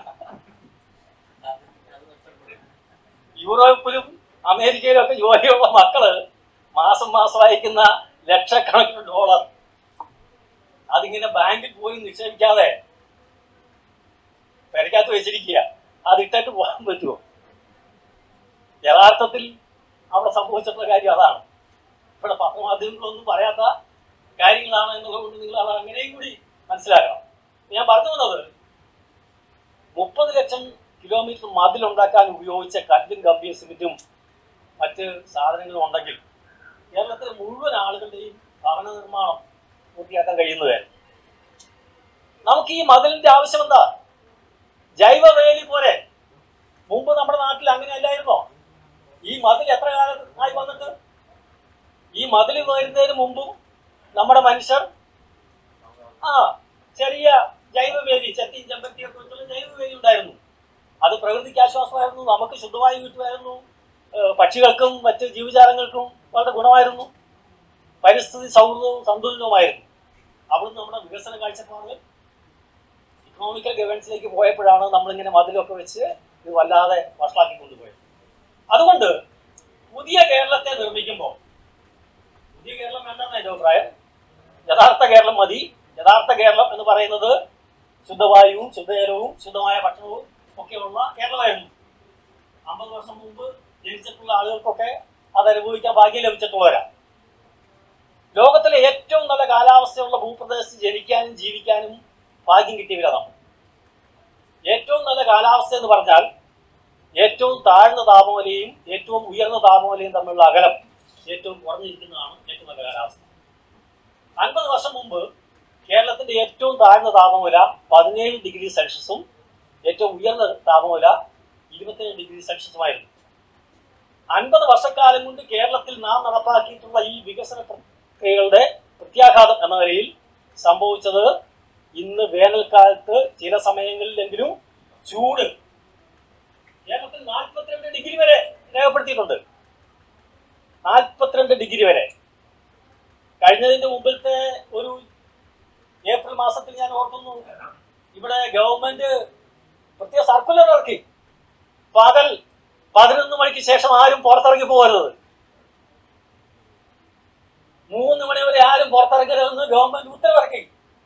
Speaker 1: യൂറോപ്പിലും അമേരിക്കയിലും ഒക്കെ ജോലിയുള്ള മക്കള് മാസം മാസം അയക്കുന്ന ലക്ഷക്കണക്കിന് ഡോളർ അതിങ്ങനെ ബാങ്കിൽ പോയി നിക്ഷേപിക്കാതെ പെരക്കകത്ത് വെച്ചിരിക്കുക അത് ഇട്ടിട്ട് പോകാൻ പറ്റുമോ യഥാർത്ഥത്തിൽ അവിടെ സംഭവിച്ചിട്ടുള്ള കാര്യം അതാണ് ഇവിടെ പത്രമാധ്യമങ്ങളൊന്നും പറയാത്ത കാര്യങ്ങളാണ് എന്നുള്ളതുകൊണ്ട് നിങ്ങൾ അത് അങ്ങനെയും കൂടി മനസ്സിലാക്കണം ഞാൻ പറഞ്ഞു വന്നത് മുപ്പത് ലക്ഷം കിലോമീറ്റർ മതിലുണ്ടാക്കാൻ ഉപയോഗിച്ച കല്ലും കമ്പിയും സിമെന്റും മറ്റ് സാധനങ്ങളും ഉണ്ടെങ്കിൽ കേരളത്തിലെ മുഴുവൻ ആളുകളുടെയും ഭവന നിർമ്മാണം പൂർത്തിയാക്കാൻ കഴിയുന്നതായിരുന്നു നമുക്ക് ഈ മതിലിന്റെ ആവശ്യം എന്താ ജൈവ വേലി പോലെ മുമ്പ് നമ്മുടെ നാട്ടിൽ അങ്ങനെ അല്ലായിരുന്നോ ഈ മതിൽ എത്ര കാലം ആയി വന്നിട്ട് ഈ മതിൽ വരുന്നതിന് മുമ്പും നമ്മുടെ മനുഷ്യർ ആ ചെറിയ ജൈവവേലി ചട്ടിയും ചെമ്പത്തിയൊക്കെ വെച്ചുള്ള ജൈവവേലി ഉണ്ടായിരുന്നു അത് പ്രകൃതിക്ക് ആശ്വാസമായിരുന്നു നമുക്ക് ശുദ്ധമായി കിട്ടുമായിരുന്നു ഏഹ് പക്ഷികൾക്കും മറ്റ് ജീവജാലങ്ങൾക്കും വളരെ ഗുണമായിരുന്നു പരിസ്ഥിതി സൗഹൃദവും സന്തുലിതവുമായിരുന്നു അവിടുന്ന് നമ്മുടെ വികസന കാഴ്ചപ്പാട് ഇക്കണോമിക്കൽ ഗവേൺസിലേക്ക് പോയപ്പോഴാണ് നമ്മളിങ്ങനെ മതിലൊക്കെ വെച്ച് ഇത് വല്ലാതെ വഷളാക്കി കൊണ്ടുപോയത് അതുകൊണ്ട് പുതിയ കേരളത്തെ നിർമ്മിക്കുമ്പോൾ പുതിയ കേരളം വേണ്ടെന്ന് എൻ്റെ അഭിപ്രായം യഥാർത്ഥ കേരളം മതി യഥാർത്ഥ കേരളം എന്ന് പറയുന്നത് ശുദ്ധവായുവും ശുദ്ധജലവും ശുദ്ധമായ ഭക്ഷണവും ഒക്കെയുള്ള കേരളമായിരുന്നു അമ്പത് വർഷം മുമ്പ് ജനിച്ചിട്ടുള്ള ആളുകൾക്കൊക്കെ അത് അനുഭവിക്കാൻ ഭാഗ്യം ലഭിച്ചിട്ടുള്ളവരാ ലോകത്തിലെ ഏറ്റവും നല്ല കാലാവസ്ഥയുള്ള ഭൂപ്രദേശത്ത് ജനിക്കാനും ജീവിക്കാനും ഭാഗ്യം കിട്ടിയവരാ നമ്മൾ ഏറ്റവും നല്ല കാലാവസ്ഥ എന്ന് പറഞ്ഞാൽ ഏറ്റവും താഴ്ന്ന താപനിലയും ഏറ്റവും ഉയർന്ന താപനിലയും തമ്മിലുള്ള അകലം ഏറ്റവും കുറഞ്ഞിരിക്കുന്നതാണ് ഏറ്റവും നല്ല കാലാവസ്ഥ അൻപത് വർഷം മുമ്പ് കേരളത്തിന്റെ ഏറ്റവും താഴ്ന്ന താപനില പതിനേഴ് ഡിഗ്രി സെൽഷ്യസും ഏറ്റവും ഉയർന്ന താപനില ഇരുപത്തിയേഴ് ഡിഗ്രി സെൽഷ്യസുമായിരുന്നു അൻപത് വർഷക്കാലം കൊണ്ട് കേരളത്തിൽ നാം നടപ്പാക്കിയിട്ടുള്ള ഈ വികസന പ്രക്രിയകളുടെ പ്രത്യാഘാതം എന്ന നിലയിൽ സംഭവിച്ചത് ഇന്ന് വേനൽക്കാലത്ത് ചില സമയങ്ങളിലെങ്കിലും ചൂട് കേരളത്തിൽ നാൽപ്പത്തിരണ്ട് ഡിഗ്രി വരെ രേഖപ്പെടുത്തിയിട്ടുണ്ട് നാൽപ്പത്തിരണ്ട് ഡിഗ്രി വരെ കഴിഞ്ഞതിന്റെ മുമ്പിലത്തെ ഒരു ഏപ്രിൽ മാസത്തിൽ ഞാൻ ഓർക്കുന്നു ഇവിടെ ഗവൺമെന്റ് പ്രത്യേക സർക്കുലർ ഇറക്കി പകൽ പതിനൊന്ന് മണിക്ക് ശേഷം ആരും പുറത്തിറങ്ങി പോകരുത് മൂന്ന് മണി വരെ ആരും പുറത്തിറങ്ങരുതെന്ന് ഗവൺമെന്റ് ഉത്തരവിറക്കി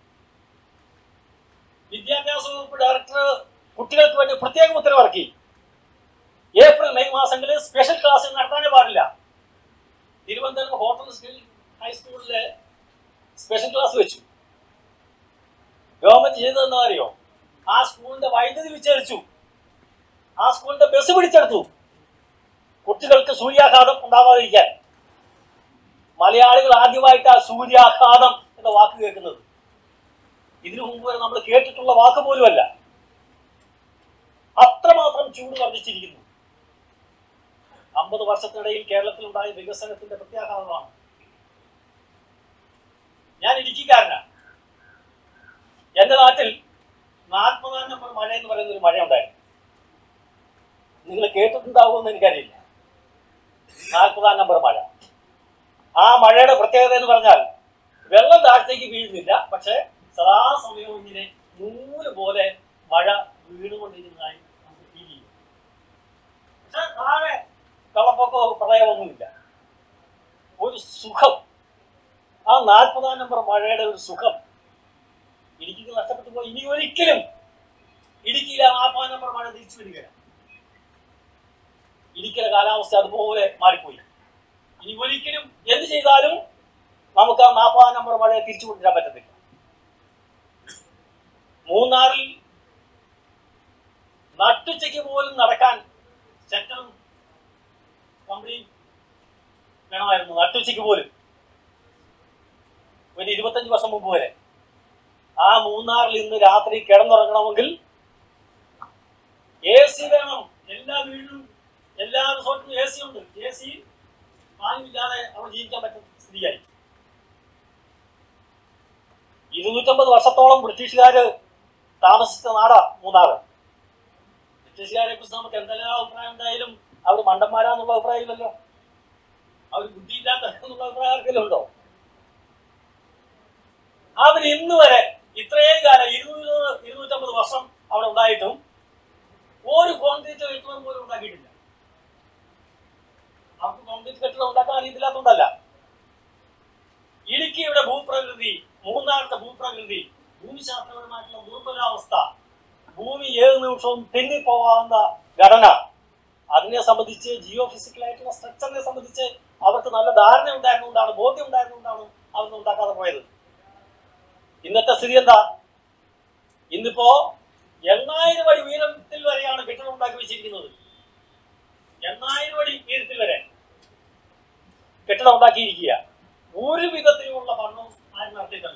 Speaker 1: വിദ്യാഭ്യാസ വകുപ്പ് ഡയറക്ടർ കുട്ടികൾക്ക് വേണ്ടി പ്രത്യേക ഉത്തരവിറക്കി ഏപ്രിൽ മെയ് മാസങ്ങളിൽ സ്പെഷ്യൽ ക്ലാസ് നടത്താനേ പാടില്ല തിരുവനന്തപുരം ഹോട്ടൽ സ്കിൽ ഹൈസ്കൂളിലെ സ്പെഷ്യൽ ക്ലാസ് വെച്ചു ഗവൺമെന്റ് ചെയ്തതെന്ന് അറിയോ ആ സ്കൂളിന്റെ വൈദ്യുതി വിച്ഛേദിച്ചു ആ സ്കൂളിന്റെ ബസ് പിടിച്ചെടുത്തു കുട്ടികൾക്ക് സൂര്യാഘാതം ഉണ്ടാകാതിരിക്കാൻ മലയാളികൾ ആദ്യമായിട്ട് ആ സൂര്യാഘാതം എന്ന വാക്ക് കേൾക്കുന്നത് ഇതിനു മുമ്പ് വരെ നമ്മൾ കേട്ടിട്ടുള്ള വാക്ക് പോലുമല്ല അത്രമാത്രം ചൂട് വർദ്ധിച്ചിരിക്കുന്നു അമ്പത് വർഷത്തിനിടയിൽ കേരളത്തിൽ ഉണ്ടായ വികസനത്തിന്റെ പ്രത്യാഘാതമാണ് ഞാൻ ഇടുക്കിക്കാരനാണ് എന്റെ നാട്ടിൽ നാൽപ്പതാം നമ്പർ മഴ എന്ന് പറയുന്ന ഒരു മഴ ഉണ്ടായിരുന്നു നിങ്ങൾ കേട്ടിട്ടുണ്ടാവുമെന്ന് എനിക്കറിയില്ല നാൽപ്പതാം നമ്പർ മഴ ആ മഴയുടെ പ്രത്യേകത എന്ന് പറഞ്ഞാൽ വെള്ളം താഴത്തേക്ക് വീഴുന്നില്ല പക്ഷെ സദാസമയവും ഇങ്ങനെ നൂല് പോലെ മഴ വീണുകൊണ്ടിരുന്നതായി നമുക്ക് ഫീൽ ചെയ്യും പക്ഷെ താഴെ വെള്ളപ്പൊക്കമോ പ്രളയമൊന്നുമില്ല ഒരു സുഖം ആ നാൽപ്പതാം നമ്പർ മഴയുടെ ഒരു സുഖം ഇടുക്കിക്ക് നഷ്ടപ്പെട്ടു പോയി ഇനി ഒരിക്കലും ഇടുക്കിയിലെ നാൽപ്പതാം നമ്പർ മഴ തിരിച്ചു വരികയാണ് ഇടുക്കിയിലെ കാലാവസ്ഥ അതുപോലെ മാറിപ്പോയി ഇനി ഒരിക്കലും എന്ത് ചെയ്താലും നമുക്ക് ആ നാൽപ്പതാം നമ്പർ മഴയെ തിരിച്ചു കൊണ്ടുവരാൻ പറ്റത്തില്ല മൂന്നാറിൽ നട്ടുച്ചയ്ക്ക് പോലും നടക്കാൻ ചെക്കനും കമ്പനിയും വേണമായിരുന്നു നട്ടുച്ചയ്ക്ക് പോലും ഒരു ഇരുപത്തഞ്ച് വർഷം മുമ്പ് വരെ ആ മൂന്നാറിൽ ഇന്ന് രാത്രി കിടന്നുറങ്ങണമെങ്കിൽ എ സി വേണം എല്ലാ വീടിനും എല്ലാ റിസോർട്ടിലും എ സി ഉണ്ട് എ സി ഫാനുമില്ലാതെ അവിടെ ജീവിക്കാൻ പറ്റുന്ന സ്ഥിതിയായി ഇരുന്നൂറ്റമ്പത് വർഷത്തോളം ബ്രിട്ടീഷുകാര് താമസിച്ച നാടാ മൂന്നാറ് ബ്രിട്ടീഷുകാരെ കുറിച്ച് നമുക്ക് എന്തെല്ലാം അഭിപ്രായം ഉണ്ടായാലും അവർ മണ്ടന്മാരാന്നുള്ള അഭിപ്രായമില്ലല്ലോ അവർ ബുദ്ധിയില്ലാത്ത എന്നുള്ള അഭിപ്രായം ആർക്കെങ്കിലും ഉണ്ടോ അവർ ഇന്ന് വരെ ഇത്രയും കാലം ഇരുന്നൂറ് ഇരുന്നൂറ്റമ്പത് വർഷം അവിടെ ഉണ്ടായിട്ടും ഒരു കോൺക്രീറ്റ് കെട്ടിടം പോലും ഉണ്ടാക്കിയിട്ടില്ല അവർക്ക് കോൺക്രീറ്റ് കെട്ടിടം ഉണ്ടാക്കാൻ അറിയത്തില്ലാത്തതുകൊണ്ടല്ല ഇടുക്കിയുടെ ഭൂപ്രകൃതി മൂന്നാറിന്റെ ഭൂപ്രകൃതി ഭൂമിശാസ്ത്രപരമായിട്ടുള്ള ദുർബലാവസ്ഥ ഭൂമി ഏത് നിമിഷവും തെന്നിപ്പോകാവുന്ന ഘടന അതിനെ സംബന്ധിച്ച് ജിയോ ഫിസിക്കലായിട്ടുള്ള സ്ട്രക്ചറിനെ സംബന്ധിച്ച് അവർക്ക് നല്ല ധാരണ ഉണ്ടായിരുന്നുകൊണ്ടാണ് ബോധ്യം ഉണ്ടായിരുന്നുകൊണ്ടാണ് അതൊന്നും ഉണ്ടാക്കാതെ പോയത് ഇന്നത്തെ സ്ഥിതി എന്താ ഇന്നിപ്പോ എണ്ണായിരം അടി ഉയരത്തിൽ വരെയാണ് കെട്ടിടം ഉണ്ടാക്കി വെച്ചിരിക്കുന്നത് എണ്ണായിരം അടി ഉയരത്തിൽ വരെ കെട്ടിടം ഉണ്ടാക്കിയിരിക്കുക ഒരു വിധത്തിലുമുള്ള പഠനം ആരും നടത്തിയിട്ടല്ല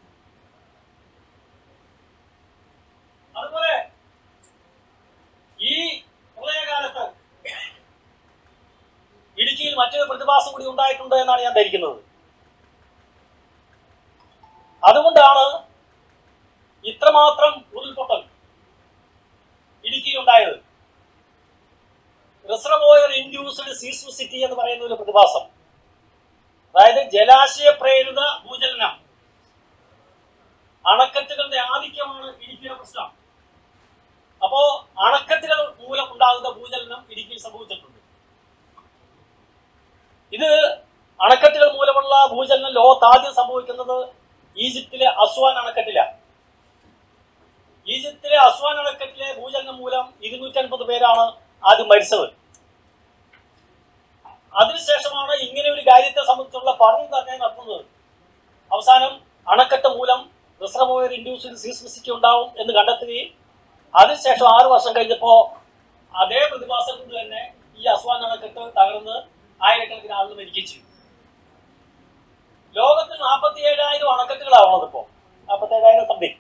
Speaker 1: അതുപോലെ ഈ പ്രളയകാലത്ത് ഇടുക്കിയിൽ മറ്റൊരു പ്രതിഭാസം കൂടി ഉണ്ടായിട്ടുണ്ട് എന്നാണ് ഞാൻ ധരിക്കുന്നത് അതുകൊണ്ടാണ് ഇത്രമാത്രം ഉരുൾപൊട്ടൽ ഇടുക്കിയിൽ ഉണ്ടായത് റിസർവോയർ ഇൻഡ്യൂസ്ഡ് സീസ്മിസിറ്റി എന്ന് പറയുന്ന ഒരു പ്രതിഭാസം അതായത് ജലാശയ പ്രേരിത ഭൂചലനം അണക്കെട്ടുകളുടെ ആധിക്യമാണ് ഇടുക്കിയുടെ പ്രശ്നം അപ്പോ അണക്കെട്ടുകൾ മൂലം ഇടുക്കിയിൽ സംഭവിച്ചിട്ടുണ്ട് ഇത് അണക്കെട്ടുകൾ മൂലമുള്ള ഭൂചലനം ലോകത്ത് ആദ്യം സംഭവിക്കുന്നത് ഈജിപ്തിലെ അസ്വാൻ അണക്കെട്ടിലാണ് ഈജിപ്തിലെ അസ്വാൻ അണക്കെട്ടിലെ ഭൂചലനം മൂലം ഇരുന്നൂറ്റി അൻപത് പേരാണ് ആദ്യം മരിച്ചത് അതിനുശേഷമാണ് ഇങ്ങനെ ഒരു കാര്യത്തെ സംബന്ധിച്ചുള്ള പഠനം തന്നെ നടത്തുന്നത് അവസാനം അണക്കെട്ട് മൂലം റിസർവോയർ ഇൻഡ്യൂസ്ഡ് സീസ്മിസിറ്റി ഉണ്ടാവും എന്ന് കണ്ടെത്തുകയും അതിനുശേഷം ആറ് വർഷം കഴിഞ്ഞപ്പോൾ അതേ പ്രതിഭാസം കൊണ്ട് തന്നെ ഈ അസ്വാൻ അണക്കെട്ട് തകർന്ന് ആയിരക്കണക്കിന് ആളുകൾ മരിക്കുകയും ചെയ്തു ലോകത്തിൽ നാൽപ്പത്തി ഏഴായിരം അണക്കെട്ടുകളാവുന്നത് ഇപ്പോൾ നാൽപ്പത്തി ഏഴായിരം സംതിങ്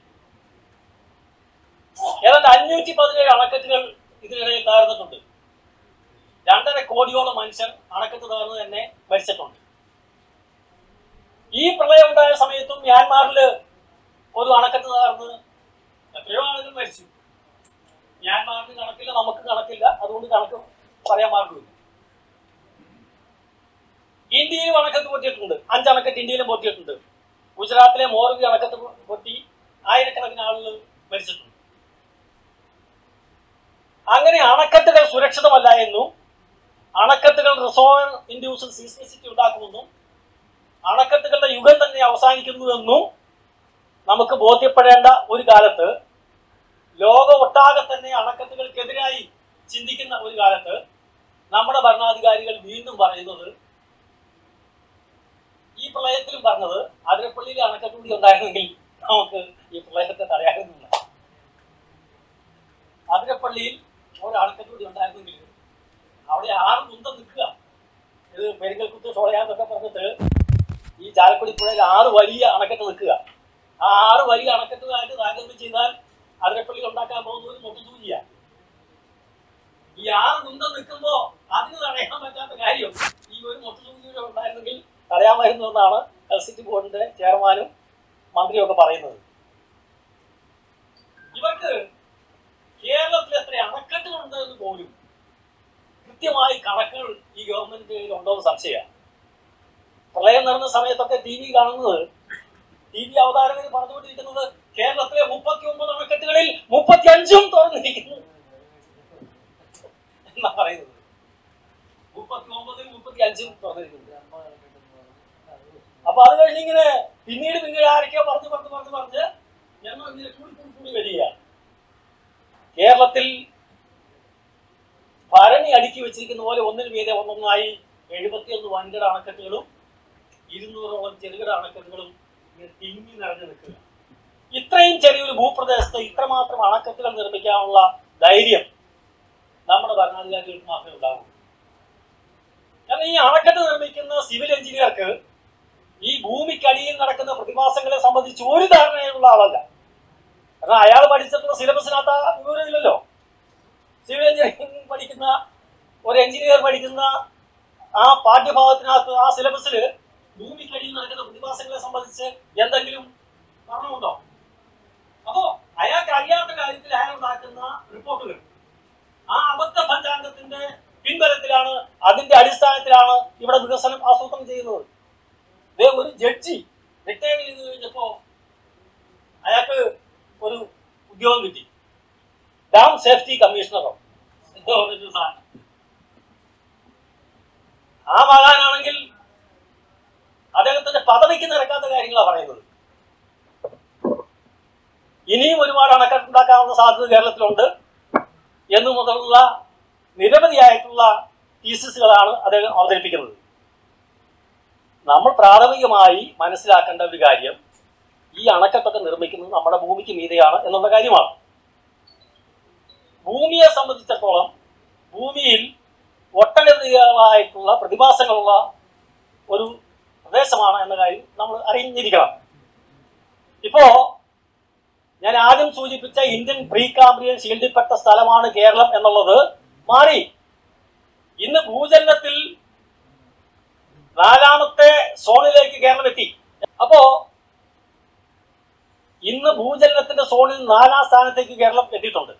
Speaker 1: ഏതാണ്ട് അഞ്ഞൂറ്റി പതിനേഴ് അണക്കെട്ടുകൾ ഇതിനിടയിൽ തകർന്നിട്ടുണ്ട് രണ്ടര കോടിയോളം മനുഷ്യർ അണക്കെട്ട് തകർന്ന് തന്നെ മരിച്ചിട്ടുണ്ട് ഈ പ്രളയം ഉണ്ടായ സമയത്തും മ്യാൻമാറിൽ ഒരു അണക്കെട്ട് തകർന്ന് എത്രയോ ആളുകൾ മരിച്ചു മ്യാൻമാറിന് കണക്കില്ല നമുക്ക് കണക്കില്ല അതുകൊണ്ട് കണക്ക് പറയാൻ മാർഗമില്ല ഇന്ത്യയിലും അണക്കെട്ട് പൊട്ടിയിട്ടുണ്ട് അഞ്ച് അണക്കെട്ട് ഇന്ത്യയിലും പൊട്ടിയിട്ടുണ്ട് ഗുജറാത്തിലെ മോർബി അണക്കെട്ട് പൊട്ടി ആയിരക്കണക്കിന് ആളുകൾ മരിച്ചിട്ടുണ്ട് അങ്ങനെ അണക്കെട്ടുകൾ സുരക്ഷിതമല്ല എന്നും അണക്കെട്ടുകൾ റിസോർവർ ഇൻഡ്യൂസ്ഡ് സീസ്മിസിറ്റി ഉണ്ടാക്കുമെന്നും അണക്കെട്ടുകളുടെ യുഗം തന്നെ അവസാനിക്കുന്നുവെന്നും നമുക്ക് ബോധ്യപ്പെടേണ്ട ഒരു കാലത്ത് ലോകം ഒട്ടാകെ തന്നെ അണക്കെട്ടുകൾക്കെതിരായി ചിന്തിക്കുന്ന ഒരു കാലത്ത് നമ്മുടെ ഭരണാധികാരികൾ വീണ്ടും പറയുന്നത് ഈ പ്രളയത്തിലും പറഞ്ഞത് അതിരപ്പള്ളിയിൽ അണക്കെട്ട് കൂടി ഉണ്ടായിരുന്നെങ്കിൽ നമുക്ക് ഈ പ്രളയത്തെ തടയാകുന്നില്ല അതിരപ്പള്ളിയിൽ ഒരു അണക്കെട്ട് കൂടി ഉണ്ടായിരുന്നെങ്കിൽ അവിടെ ആറ് കുന്തം നിൽക്കുക ഇത് പെരിങ്കൽക്കുത്ത് ഷോളയാന്നൊക്കെ പറഞ്ഞിട്ട് ഈ ചാലക്കുടി പുഴയിൽ ആറ് വലിയ അണക്കെട്ട് നിൽക്കുക ആ ആറ് വലിയ അണക്കെട്ടുമായിട്ട് താരതമ്യം ചെയ്താൽ അതിരപ്പള്ളിയിൽ ഉണ്ടാക്കാൻ പോകുന്ന ഒരു മുട്ടുസൂചിയ ഈ ആറ് കുന്തം നിൽക്കുമ്പോ അതിന് തടയാൻ പറ്റാത്ത കാര്യം ഈ ഒരു മുട്ടുസൂചിയുടെ ഉണ്ടായിരുന്നെങ്കിൽ തടയാമായിരുന്നു എന്നാണ് എലക്ട്രിസിറ്റി ബോർഡിന്റെ ചെയർമാനും മന്ത്രിയും ഒക്കെ പറയുന്നത് ഇവർക്ക് കേരളത്തിൽ എത്ര അണക്കെട്ടുകളുണ്ട് എന്ന് പോലും കൃത്യമായി കണക്കുകൾ ഈ ഗവൺമെന്റിന്റെ കയ്യിൽ ഉണ്ടോ എന്ന് സംശയമാണ് പ്രളയം നടന്ന സമയത്തൊക്കെ ടി വി കാണുന്നത് ടി വി അവതാരകർ പറഞ്ഞുകൊണ്ടിരിക്കുന്നത് കേരളത്തിലെ മുപ്പത്തി ഒമ്പത് അണക്കെട്ടുകളിൽ മുപ്പത്തി അഞ്ചും തുറന്നിരിക്കുന്നു എന്നാ പറയുന്നത് മുപ്പത്തി ഒമ്പതിൽ മുപ്പത്തി അഞ്ചും തുറന്നിരിക്കുന്നു അപ്പൊ അത് കഴിഞ്ഞ് ഇങ്ങനെ പിന്നീട് പിന്നീട് ആരൊക്കെയോ പറഞ്ഞു പറഞ്ഞു പറഞ്ഞു പറഞ്ഞ് ഞങ്ങൾ ഇങ്ങനെ കൂടി കൂടി കൂടി വരികയാണ് കേരളത്തിൽ ഭരണി അടുക്കി വെച്ചിരിക്കുന്ന പോലെ ഒന്നിനു മീതെ ഒന്നൊന്നായി എഴുപത്തിയൊന്ന് വൻകിട അണക്കെട്ടുകളും ഇരുന്നൂറോളം ചെറുകിട അണക്കെട്ടുകളും ഇങ്ങനെ തിങ്ങി നിറഞ്ഞു നിൽക്കുക ഇത്രയും ചെറിയൊരു ഭൂപ്രദേശത്ത് ഇത്രമാത്രം അണക്കെട്ടുകൾ നിർമ്മിക്കാനുള്ള ധൈര്യം നമ്മുടെ ഭരണാധികാരികൾക്ക് മാത്രമേ ഉണ്ടാവൂ കാരണം ഈ അണക്കെട്ട് നിർമ്മിക്കുന്ന സിവിൽ എഞ്ചിനീയർക്ക് ഈ ഭൂമിക്കടിയിൽ നടക്കുന്ന പ്രതിഭാസങ്ങളെ സംബന്ധിച്ച് ഒരു ധാരണയുള്ള ആളല്ല കാരണം അയാൾ പഠിച്ചിട്ടുള്ള സിലബസിനകത്ത് ആ വിവരമില്ലല്ലോ സിവിൽ എഞ്ചിനീയറിംഗ് പഠിക്കുന്ന ഒരു എഞ്ചിനീയർ പഠിക്കുന്ന ആ പാഠ്യഭാഗത്തിനകത്ത് ആ സിലബസിൽ ഭൂമിക്കടിയിൽ നടക്കുന്ന പ്രതിഭാസങ്ങളെ സംബന്ധിച്ച് എന്തെങ്കിലും പഠനമുണ്ടോ അപ്പോ അയാൾക്ക് അറിയാത്ത കാര്യത്തിൽ അയാൾ ഉണ്ടാക്കുന്ന റിപ്പോർട്ടുകൾ ആ അബദ്ധ പഞ്ചാംഗത്തിന്റെ പിൻബലത്തിലാണ് അതിന്റെ അടിസ്ഥാനത്തിലാണ് ഇവിടെ വികസനം ആസൂത്രണം ചെയ്യുന്നത് ദേ ഒരു ജഡ്ജി റിട്ടയർ ചെയ്ത് കഴിഞ്ഞപ്പോ അയാൾക്ക് ഒരു ഉദ്യോഗം കിട്ടി ഡാം സേഫ്റ്റി കമ്മീഷണറോ എന്തോ ഒരു സാധനം ആ മകാനാണെങ്കിൽ അദ്ദേഹത്തിന്റെ പദവിക്ക് നിരക്കാത്ത കാര്യങ്ങളാണ് പറയുന്നത് ഇനിയും ഒരുപാട് അണക്കെട്ടുണ്ടാക്കാവുന്ന സാധ്യത കേരളത്തിലുണ്ട് എന്നു മുതലുള്ള നിരവധിയായിട്ടുള്ള തീസിസുകളാണ് അദ്ദേഹം അവതരിപ്പിക്കുന്നത് നമ്മൾ പ്രാഥമികമായി മനസ്സിലാക്കേണ്ട ഒരു കാര്യം ഈ അണക്കെട്ടൊക്കെ നിർമ്മിക്കുന്നത് നമ്മുടെ ഭൂമിക്ക് മീതെയാണ് എന്നുള്ള കാര്യമാണ് ഭൂമിയെ സംബന്ധിച്ചിടത്തോളം ഭൂമിയിൽ ഒട്ടനവധികളായിട്ടുള്ള പ്രതിഭാസങ്ങളുള്ള ഒരു പ്രദേശമാണ് എന്ന കാര്യം നമ്മൾ അറിഞ്ഞിരിക്കണം ഇപ്പോ ഞാൻ ആദ്യം സൂചിപ്പിച്ച ഇന്ത്യൻ പ്രീ കാംബ്രിയൻ ഷീൽഡിൽപ്പെട്ട സ്ഥലമാണ് കേരളം എന്നുള്ളത് മാറി ഇന്ന് ഭൂചലനത്തിൽ നാലാമത്തെ സോണിലേക്ക് കേരളം എത്തി അപ്പോ ഇന്ന് ഭൂചലനത്തിന്റെ സോണിൽ നാലാം സ്ഥാനത്തേക്ക് കേരളം എത്തിയിട്ടുണ്ട്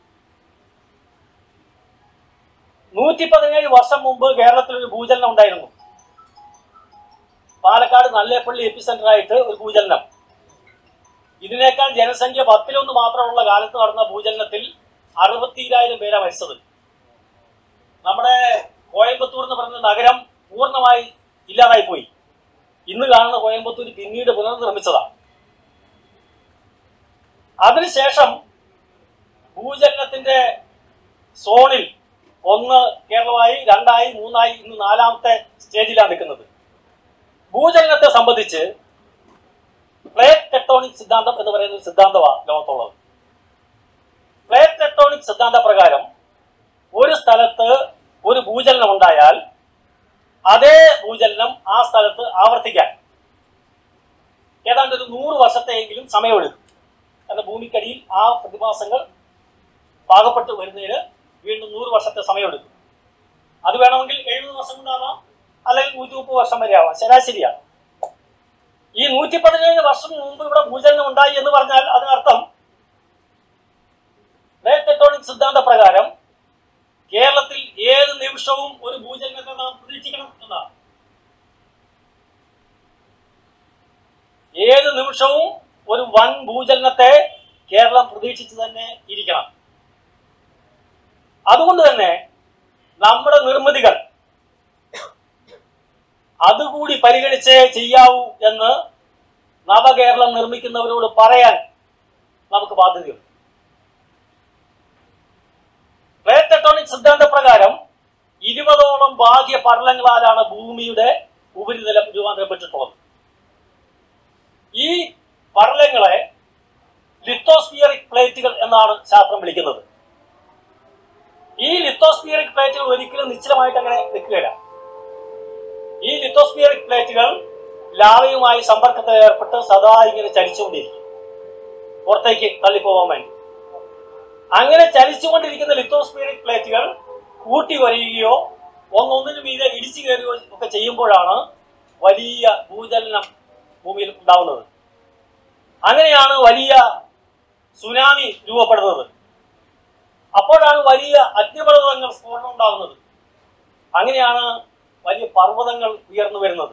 Speaker 1: നൂറ്റി പതിനേഴ് വർഷം മുമ്പ് കേരളത്തിൽ ഒരു ഭൂചലനം ഉണ്ടായിരുന്നു പാലക്കാട് നല്ലേപ്പള്ളി എപ്പിസെന്റർ ആയിട്ട് ഒരു ഭൂചലനം ഇതിനേക്കാൾ ജനസംഖ്യ പത്തിലൊന്ന് മാത്രമുള്ള കാലത്ത് നടന്ന ഭൂചലനത്തിൽ അറുപത്തിരായിരം പേരാ മരിച്ചത് നമ്മുടെ കോയമ്പത്തൂർ എന്ന് പറയുന്ന നഗരം പൂർണ്ണമായി ഇല്ലാതായി പോയി ഇന്ന് കാണുന്ന കോയമ്പത്തൂർ പിന്നീട് പുനർനിർമ്മിച്ചതാണ് അതിനുശേഷം ഭൂചലനത്തിന്റെ സോണിൽ ഒന്ന് കേരളമായി രണ്ടായി മൂന്നായി ഇന്ന് നാലാമത്തെ സ്റ്റേജിലാണ് നിൽക്കുന്നത് ഭൂചലനത്തെ സംബന്ധിച്ച് പ്ലേറ്റ് ടെക്ടോണിക് സിദ്ധാന്തം എന്ന് പറയുന്ന ഒരു സിദ്ധാന്തമാണ് ലോകത്തുള്ളത് പ്ലേറ്റ് ടെക്ടോണിക് സിദ്ധാന്ത പ്രകാരം ഒരു സ്ഥലത്ത് ഒരു ഭൂചലനം ഉണ്ടായാൽ അതേ ഭൂചലനം ആ സ്ഥലത്ത് ആവർത്തിക്കാൻ ഏതാണ്ട് ഒരു നൂറ് വർഷത്തെയെങ്കിലും സമയമെടുക്കും കാരണം ഭൂമിക്കടിയിൽ ആ പ്രതിഭാസങ്ങൾ പാകപ്പെട്ട് വരുന്നതിന് വീണ്ടും നൂറ് വർഷത്തെ സമയമെടുക്കും അത് വേണമെങ്കിൽ എഴുപത് വർഷം കൊണ്ടാവാം അല്ലെങ്കിൽ നൂറ്റി മുപ്പത് വർഷം വരെ ആവാം ശരാശരിയാണ് ഈ നൂറ്റി പതിനേഴ് വർഷം മുമ്പ് ഇവിടെ ഭൂചലനം ഉണ്ടായി എന്ന് പറഞ്ഞാൽ അതിനർത്ഥം പ്ലേറ്റ് ടെക്ടോണിക് സിദ്ധാന്ത പ്രകാരം കേരളത്തിൽ ഏത് നിമിഷവും ഒരു ഭൂചലനത്തെ നാം പ്രതീക്ഷിക്കണം എന്നാണ് ഏത് നിമിഷവും ഒരു വൻ ഭൂചലനത്തെ കേരളം പ്രതീക്ഷിച്ച് തന്നെ ഇരിക്കണം അതുകൊണ്ട് തന്നെ നമ്മുടെ നിർമ്മിതികൾ അതുകൂടി പരിഗണിച്ചേ ചെയ്യാവൂ എന്ന് നവകേരളം നിർമ്മിക്കുന്നവരോട് പറയാൻ നമുക്ക് ബാധ്യതയുണ്ട് പ്ലേറ്റ് ടെക്ടോണിക് സിദ്ധാന്ത പ്രകാരം ഇരുപതോളം ബാഹ്യ പടലങ്ങളാലാണ് ഭൂമിയുടെ ഉപരിതലം രൂപാന്തരപ്പെട്ടിട്ടുള്ളത് ഈ പടലങ്ങളെ ലിത്തോസ്ഫിയറിക് പ്ലേറ്റുകൾ എന്നാണ് ശാസ്ത്രം വിളിക്കുന്നത് ഈ ലിത്തോസ്ഫിയറിക് പ്ലേറ്റുകൾ ഒരിക്കലും നിശ്ചലമായിട്ട് അങ്ങനെ നിൽക്കുകയില്ല ഈ ലിത്തോസ്ഫിയറിക് പ്ലേറ്റുകൾ ലാവയുമായി സമ്പർക്കത്തിൽ ഏർപ്പെട്ട് സദാ ഇങ്ങനെ ചലിച്ചുകൊണ്ടിരിക്കും പുറത്തേക്ക് തള്ളിപ്പോകാൻ വേണ്ടി അങ്ങനെ ചലിച്ചുകൊണ്ടിരിക്കുന്ന ലിത്തോസ്ഫിയറിക് പ്ലേറ്റുകൾ കൂട്ടി വരികയോ ഒന്നൊന്നിനു മീതെ ഇടിച്ചു കയറുകയോ ഒക്കെ ചെയ്യുമ്പോഴാണ് വലിയ ഭൂചലനം ഭൂമിയിൽ ഉണ്ടാവുന്നത് അങ്ങനെയാണ് വലിയ സുനാമി രൂപപ്പെടുന്നത് അപ്പോഴാണ് വലിയ അഗ്നിപർവ്വതങ്ങൾ സ്ഫോടനം ഉണ്ടാകുന്നത് അങ്ങനെയാണ് വലിയ പർവ്വതങ്ങൾ ഉയർന്നു വരുന്നത്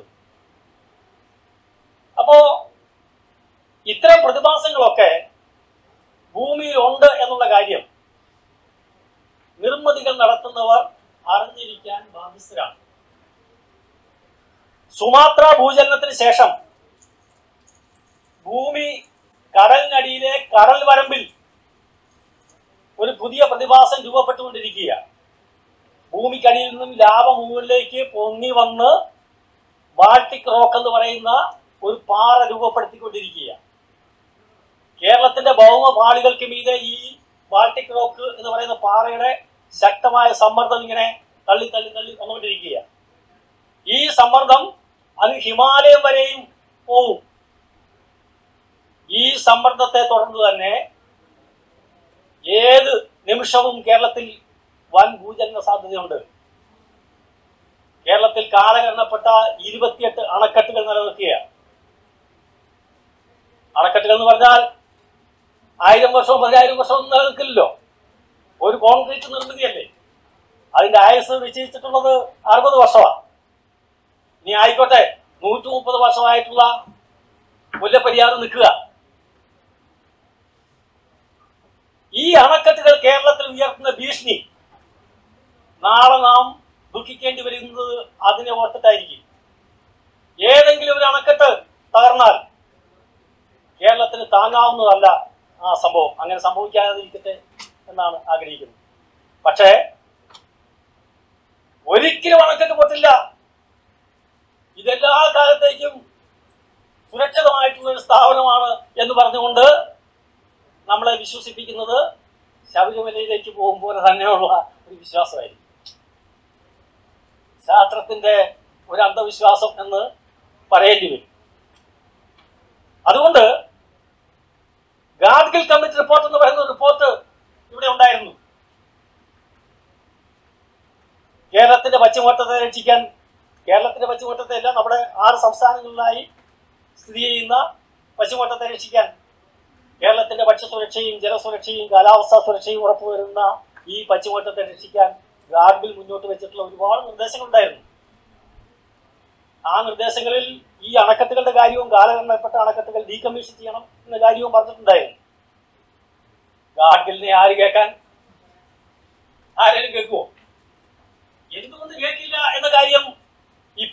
Speaker 1: അപ്പോ ഇത്തരം പ്രതിഭാസങ്ങളൊക്കെ ഭൂമിയിൽ ഉണ്ട് എന്നുള്ള കാര്യം നിർമ്മിതികൾ നടത്തുന്നവർ അറിഞ്ഞിരിക്കാൻ ബാധ്യസ്ഥരാണ് സുമാത്ര ഭൂചലനത്തിന് ശേഷം ഭൂമി കടലിനടിയിലെ കടൽ വരമ്പിൽ ഒരു പുതിയ പ്രതിഭാസം രൂപപ്പെട്ടുകൊണ്ടിരിക്കുക ഭൂമിക്കടിയിൽ നിന്നും ലാവ മുകളിലേക്ക് പൊങ്ങി വന്ന് ബാൾട്ടിക് റോക്ക് എന്ന് പറയുന്ന ഒരു പാറ രൂപപ്പെടുത്തിക്കൊണ്ടിരിക്കുക കേരളത്തിന്റെ ഭൗമപാളികൾക്ക് മീതെ ഈ ബാൾട്ടിക് റോക്ക് എന്ന് പറയുന്ന പാറയുടെ ശക്തമായ സമ്മർദ്ദം ഇങ്ങനെ തള്ളി തള്ളി തള്ളി വന്നുകൊണ്ടിരിക്കുക ഈ സമ്മർദ്ദം അത് ഹിമാലയം വരെയും പോവും ഈ സമ്മർദ്ദത്തെ തുടർന്ന് തന്നെ ഏത് നിമിഷവും കേരളത്തിൽ വൻ ഭൂചലന സാധ്യതയുണ്ട് കേരളത്തിൽ കാലഗണനപ്പെട്ട ഇരുപത്തിയെട്ട് അണക്കെട്ടുകൾ നിലനിൽക്കുകയാണ് അണക്കെട്ടുകൾ എന്ന് പറഞ്ഞാൽ ആയിരം വർഷവും പതിനായിരം വർഷവും ഒന്നും നിലനിൽക്കില്ലല്ലോ ഒരു കോൺക്രീറ്റ് നിർമ്മിതിയല്ലേ അതിന്റെ ആയുസ് നിശ്ചയിച്ചിട്ടുള്ളത് അറുപത് വർഷമാണ് ഇനി ആയിക്കോട്ടെ നൂറ്റി മുപ്പത് വർഷമായിട്ടുള്ള മുല്ലപ്പെരിയാർ നിൽക്കുക ഈ അണക്കെട്ടുകൾ കേരളത്തിൽ ഉയർത്തുന്ന ഭീഷണി നാളെ നാം ദുഃഖിക്കേണ്ടി വരുന്നത് അതിനെ ഓർത്തിട്ടായിരിക്കും ഏതെങ്കിലും ഒരു അണക്കെട്ട് തകർന്നാൽ കേരളത്തിന് താങ്ങാവുന്നതല്ല ആ സംഭവം അങ്ങനെ സംഭവിക്കാതിരിക്കട്ടെ എന്നാണ് ആഗ്രഹിക്കുന്നത് പക്ഷേ ഒരിക്കലും അണക്കെട്ട് പൊട്ടില്ല ഇതെല്ലാ കാലത്തേക്കും സുരക്ഷിതമായിട്ടുള്ള ഒരു സ്ഥാപനമാണ് എന്ന് പറഞ്ഞുകൊണ്ട് നമ്മളെ വിശ്വസിപ്പിക്കുന്നത് ശബരിമലയിലേക്ക് പോകുമ്പോൾ തന്നെയുള്ള ഒരു വിശ്വാസമായിരിക്കും ശാസ്ത്രത്തിന്റെ ഒരു അന്ധവിശ്വാസം എന്ന് പറയേണ്ടി വരും അതുകൊണ്ട് ഗാഡ്ഗിൽ കമ്മിറ്റി റിപ്പോർട്ട് എന്ന് പറയുന്ന റിപ്പോർട്ട് ഇവിടെ ഉണ്ടായിരുന്നു കേരളത്തിന്റെ പശ്ചിമഘട്ടത്തെ രക്ഷിക്കാൻ കേരളത്തിന്റെ പശ്ചിമഘട്ടത്തെ അല്ല നമ്മുടെ ആറ് സംസ്ഥാനങ്ങളിലായി സ്ഥിതി ചെയ്യുന്ന പശ്ചിമഘട്ടത്തെ രക്ഷിക്കാൻ കേരളത്തിന്റെ ഭക്ഷ്യസുരക്ഷയും ജലസുരക്ഷയും കാലാവസ്ഥാ സുരക്ഷയും ഉറപ്പുവരുന്ന ഈ പശ്ചിമഘട്ടത്തെ രക്ഷിക്കാൻ ഗാഡ്ഗിൽ മുന്നോട്ട് വെച്ചിട്ടുള്ള ഒരുപാട് നിർദ്ദേശങ്ങളുണ്ടായിരുന്നു ആ നിർദ്ദേശങ്ങളിൽ ഈ അണക്കെട്ടുകളുടെ കാര്യവും കാലഘട്ടപ്പെട്ട അണക്കെട്ടുകൾ ഡീകമ്മീഷൻ ചെയ്യണം എന്ന കാര്യവും പറഞ്ഞിട്ടുണ്ടായിരുന്നു ഗാഡ്ഗിലിനെ ആര് കേൾക്കാൻ ആരെങ്കിലും കേൾക്കുമോ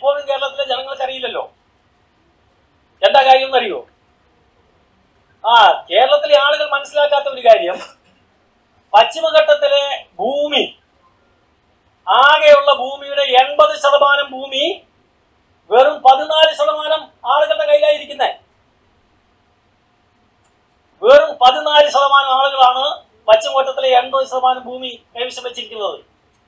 Speaker 1: ഇപ്പോഴും കേരളത്തിലെ ജനങ്ങൾക്ക് അറിയില്ലല്ലോ എന്താ കാര്യം എന്നറിയോ ആ കേരളത്തിലെ ആളുകൾ മനസ്സിലാക്കാത്ത ഒരു കാര്യം പശ്ചിമഘട്ടത്തിലെ ഭൂമി ആകെയുള്ള ഭൂമിയുടെ എൺപത് ശതമാനം ഭൂമി വെറും പതിനാല് ശതമാനം ആളുകളുടെ കയ്യിലായിരിക്കുന്നത് വെറും പതിനാല് ശതമാനം ആളുകളാണ് പശ്ചിമഘട്ടത്തിലെ എൺപത് ശതമാനം ഭൂമി കൈവശം വെച്ചിരിക്കുന്നത്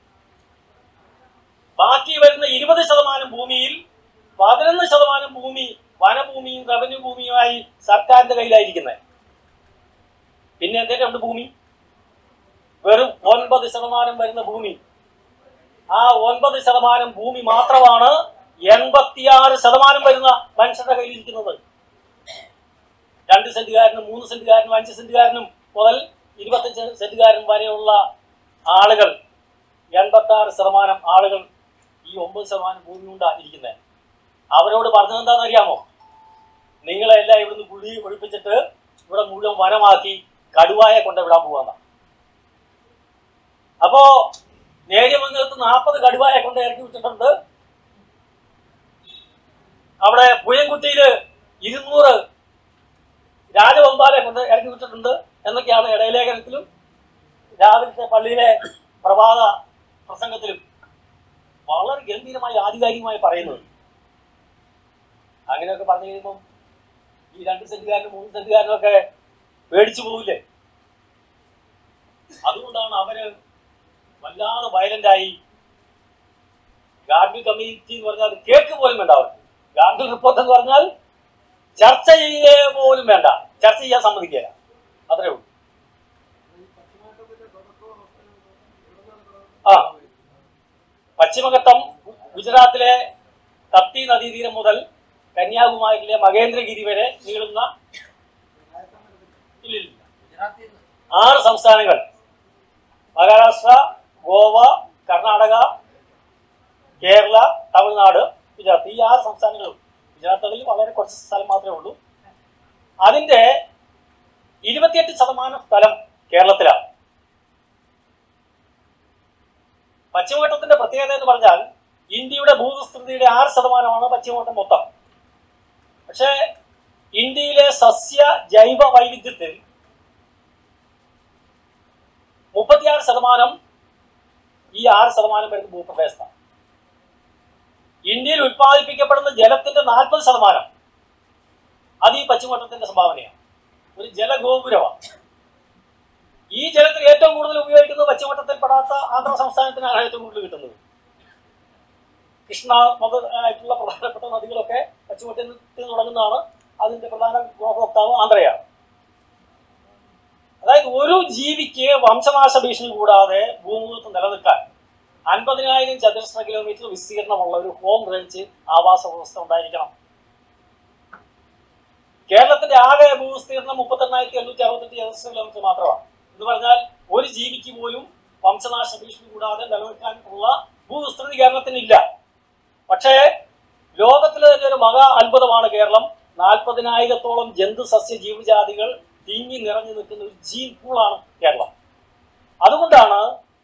Speaker 1: ബാക്കി വരുന്ന ഇരുപത് ശതമാനം ഭൂമിയിൽ പതിനൊന്ന് ശതമാനം ഭൂമി വനഭൂമിയും റവന്യൂ ഭൂമിയുമായി സർക്കാരിന്റെ കയ്യിലായിരിക്കുന്നത് പിന്നെ എന്തേലും ഉണ്ട് ഭൂമി വെറും ഒൻപത് ശതമാനം വരുന്ന ഭൂമി ആ ഒൻപത് ശതമാനം ഭൂമി മാത്രമാണ് എൺപത്തിയാറ് ശതമാനം വരുന്ന മനുഷ്യരുടെ കയ്യിലിരിക്കുന്നത് രണ്ട് സെന്റുകാരനും മൂന്ന് സെന്റുകാരനും അഞ്ച് സെന്റുകാരനും മുതൽ ഇരുപത്തഞ്ച് സെന്റുകാരനും വരെയുള്ള ആളുകൾ എൺപത്തി ആറ് ശതമാനം ആളുകൾ ഈ ഒമ്പത് ശതമാനം ഭൂമി കൊണ്ടാണ് ഇരിക്കുന്നത് അവരോട് പറഞ്ഞത് എന്താണെന്ന് അറിയാമോ നിങ്ങളെല്ലാം ഇവിടുന്ന് കുഴി ഒഴിപ്പിച്ചിട്ട് ഇവിടെ മുഴുവൻ വനമാക്കി കടുവായെ കൊണ്ട് വിടാൻ പോവാന്ന അപ്പോ നേര്യമംഗലത്ത് നാൽപ്പത് കടുവായെ കൊണ്ട് ഇറക്കി വിട്ടിട്ടുണ്ട് അവിടെ പുയൻകുട്ടിയില് ഇരുന്നൂറ് രാജവമ്പാലെ കൊണ്ട് ഇറക്കി വിട്ടിട്ടുണ്ട് എന്നൊക്കെയാണ് ഇടയലേഖനത്തിലും രാവിലത്തെ പള്ളിയിലെ പ്രഭാത പ്രസംഗത്തിലും വളരെ ഗംഭീരമായി ആധികാരികമായി പറയുന്നത് അങ്ങനെയൊക്കെ പറഞ്ഞു കഴിയുമ്പം ഈ രണ്ട് സെന്റുകാരനും മൂന്ന് സെന്റുകാരനും ഒക്കെ പേടിച്ചു പോവില്ലേ അതുകൊണ്ടാണ് അവര് വല്ലാതെ വയലന്റ് ആയി ഗാർഗിൽ കമ്മിറ്റി എന്ന് പറഞ്ഞാൽ അത് കേക്ക് പോലും വേണ്ട അവർക്ക് ഗാർഗിൽ റിപ്പോർട്ട് എന്ന് പറഞ്ഞാൽ ചർച്ച ചെയ്യേ പോലും വേണ്ട ചർച്ച ചെയ്യാൻ സമ്മതിക്കില്ല അത്രേ ഉള്ളൂ
Speaker 2: ഈ പശ്ചിമഘട്ടത്തിന്റെ തുടക്കവും അവസാനവും എവിടുന്നാണ്
Speaker 1: ആ.
Speaker 2: തുടങ്ങുന്നത്?
Speaker 1: പശ്ചിമഘട്ടം ഗുജറാത്തിലെ തപ്തി നദീതീരം മുതൽ കന്യാകുമാരിയിലെ മകേന്ദ്രഗിരി വരെ നീളുന്ന
Speaker 2: രാജസ്ഥാൻ എടുത്തിട്ട്
Speaker 1: ഇല്ലില്ല. ആറ് സംസ്ഥാനങ്ങൾ മഹാരാഷ്ട്ര ഗോവ കർണാടക കേരള തമിഴ്നാട് ഗുജറാത്ത് ഈ ആറ് സംസ്ഥാനങ്ങളും ഗുജറാത്തിൽ വളരെ കുറച്ച് സ്ഥലം മാത്രമേ ഉള്ളൂ അതിന്റെ ഇരുപത്തിയെട്ട് ശതമാനം സ്ഥലം കേരളത്തിലാണ് പശ്ചിമഘട്ടത്തിന്റെ പ്രത്യേകത എന്ന് പറഞ്ഞാൽ ഇന്ത്യയുടെ ഭൂവിസ്തൃതിയുടെ ആറ് ശതമാനമാണ് പശ്ചിമഘട്ടം മൊത്തം പക്ഷേ ഇന്ത്യയിലെ സസ്യ ജൈവ വൈവിധ്യത്തിൽ മുപ്പത്തിയാറ് ശതമാനം ഈ ആറ് ശതമാനം വരുന്ന ഭൂപ്രദേശത്താണ് ഇന്ത്യയിൽ ഉത്പാദിപ്പിക്കപ്പെടുന്ന ജലത്തിന്റെ നാൽപ്പത് ശതമാനം അത് ഈ പശ്ചിമഘട്ടത്തിന്റെ സംഭാവനയാണ് ഒരു ജലഗോപുരമാണ് ഈ ജലത്തിൽ ഏറ്റവും കൂടുതൽ ഉപയോഗിക്കുന്നത് പശ്ചിമഘട്ടത്തിൽ പെടാത്ത ആന്ധ്ര സംസ്ഥാനത്തിനാണ് ഏറ്റവും കൂടുതൽ കിട്ടുന്നത് കൃഷ്ണ മുതലായിട്ടുള്ള പ്രധാനപ്പെട്ട നദികളൊക്കെ പശ്ചിമഘട്ടത്തിൽ നിന്ന് തുടങ്ങുന്നതാണ് അതിന്റെ പ്രധാന ഗുണഭോക്താവ് ആന്ധ്രയാണ് അതായത് ഒരു ജീവിക്ക് വംശനാശ ഭീഷണി കൂടാതെ ഭൂമുഖത്ത് നിലനിൽക്കാൻ അൻപതിനായിരം ചതുരശ്ര കിലോമീറ്റർ വിസ്തീർണമുള്ള ഒരു ഹോം റേഞ്ച് ആവാസ വ്യവസ്ഥ ഉണ്ടായിരിക്കണം കേരളത്തിന്റെ ആകെ ഭൂവിസ്തീർണം മുപ്പത്തെണ്ണായിരത്തി എണ്ണൂറ്റി അറുപത്തെട്ട് ചതുരശ്ര കിലോമീറ്റർ മാത്രമാണ് എന്ന് പറഞ്ഞാൽ ഒരു ജീവിക്ക് പോലും വംശനാശ ഭീഷണി കൂടാതെ നിലനിൽക്കാൻ ഉള്ള ഭൂവിസ്തൃതി കേരളത്തിനില്ല പക്ഷേ ലോകത്തിലെ തന്നെ ഒരു മഹാ അത്ഭുതമാണ് കേരളം നാൽപ്പതിനായിരത്തോളം ജന്തു സസ്യ ജീവജാതികൾ തിങ്ങി നിറഞ്ഞു നിൽക്കുന്ന ഒരു ജീൻ പൂളാണ് കേരളം അതുകൊണ്ടാണ്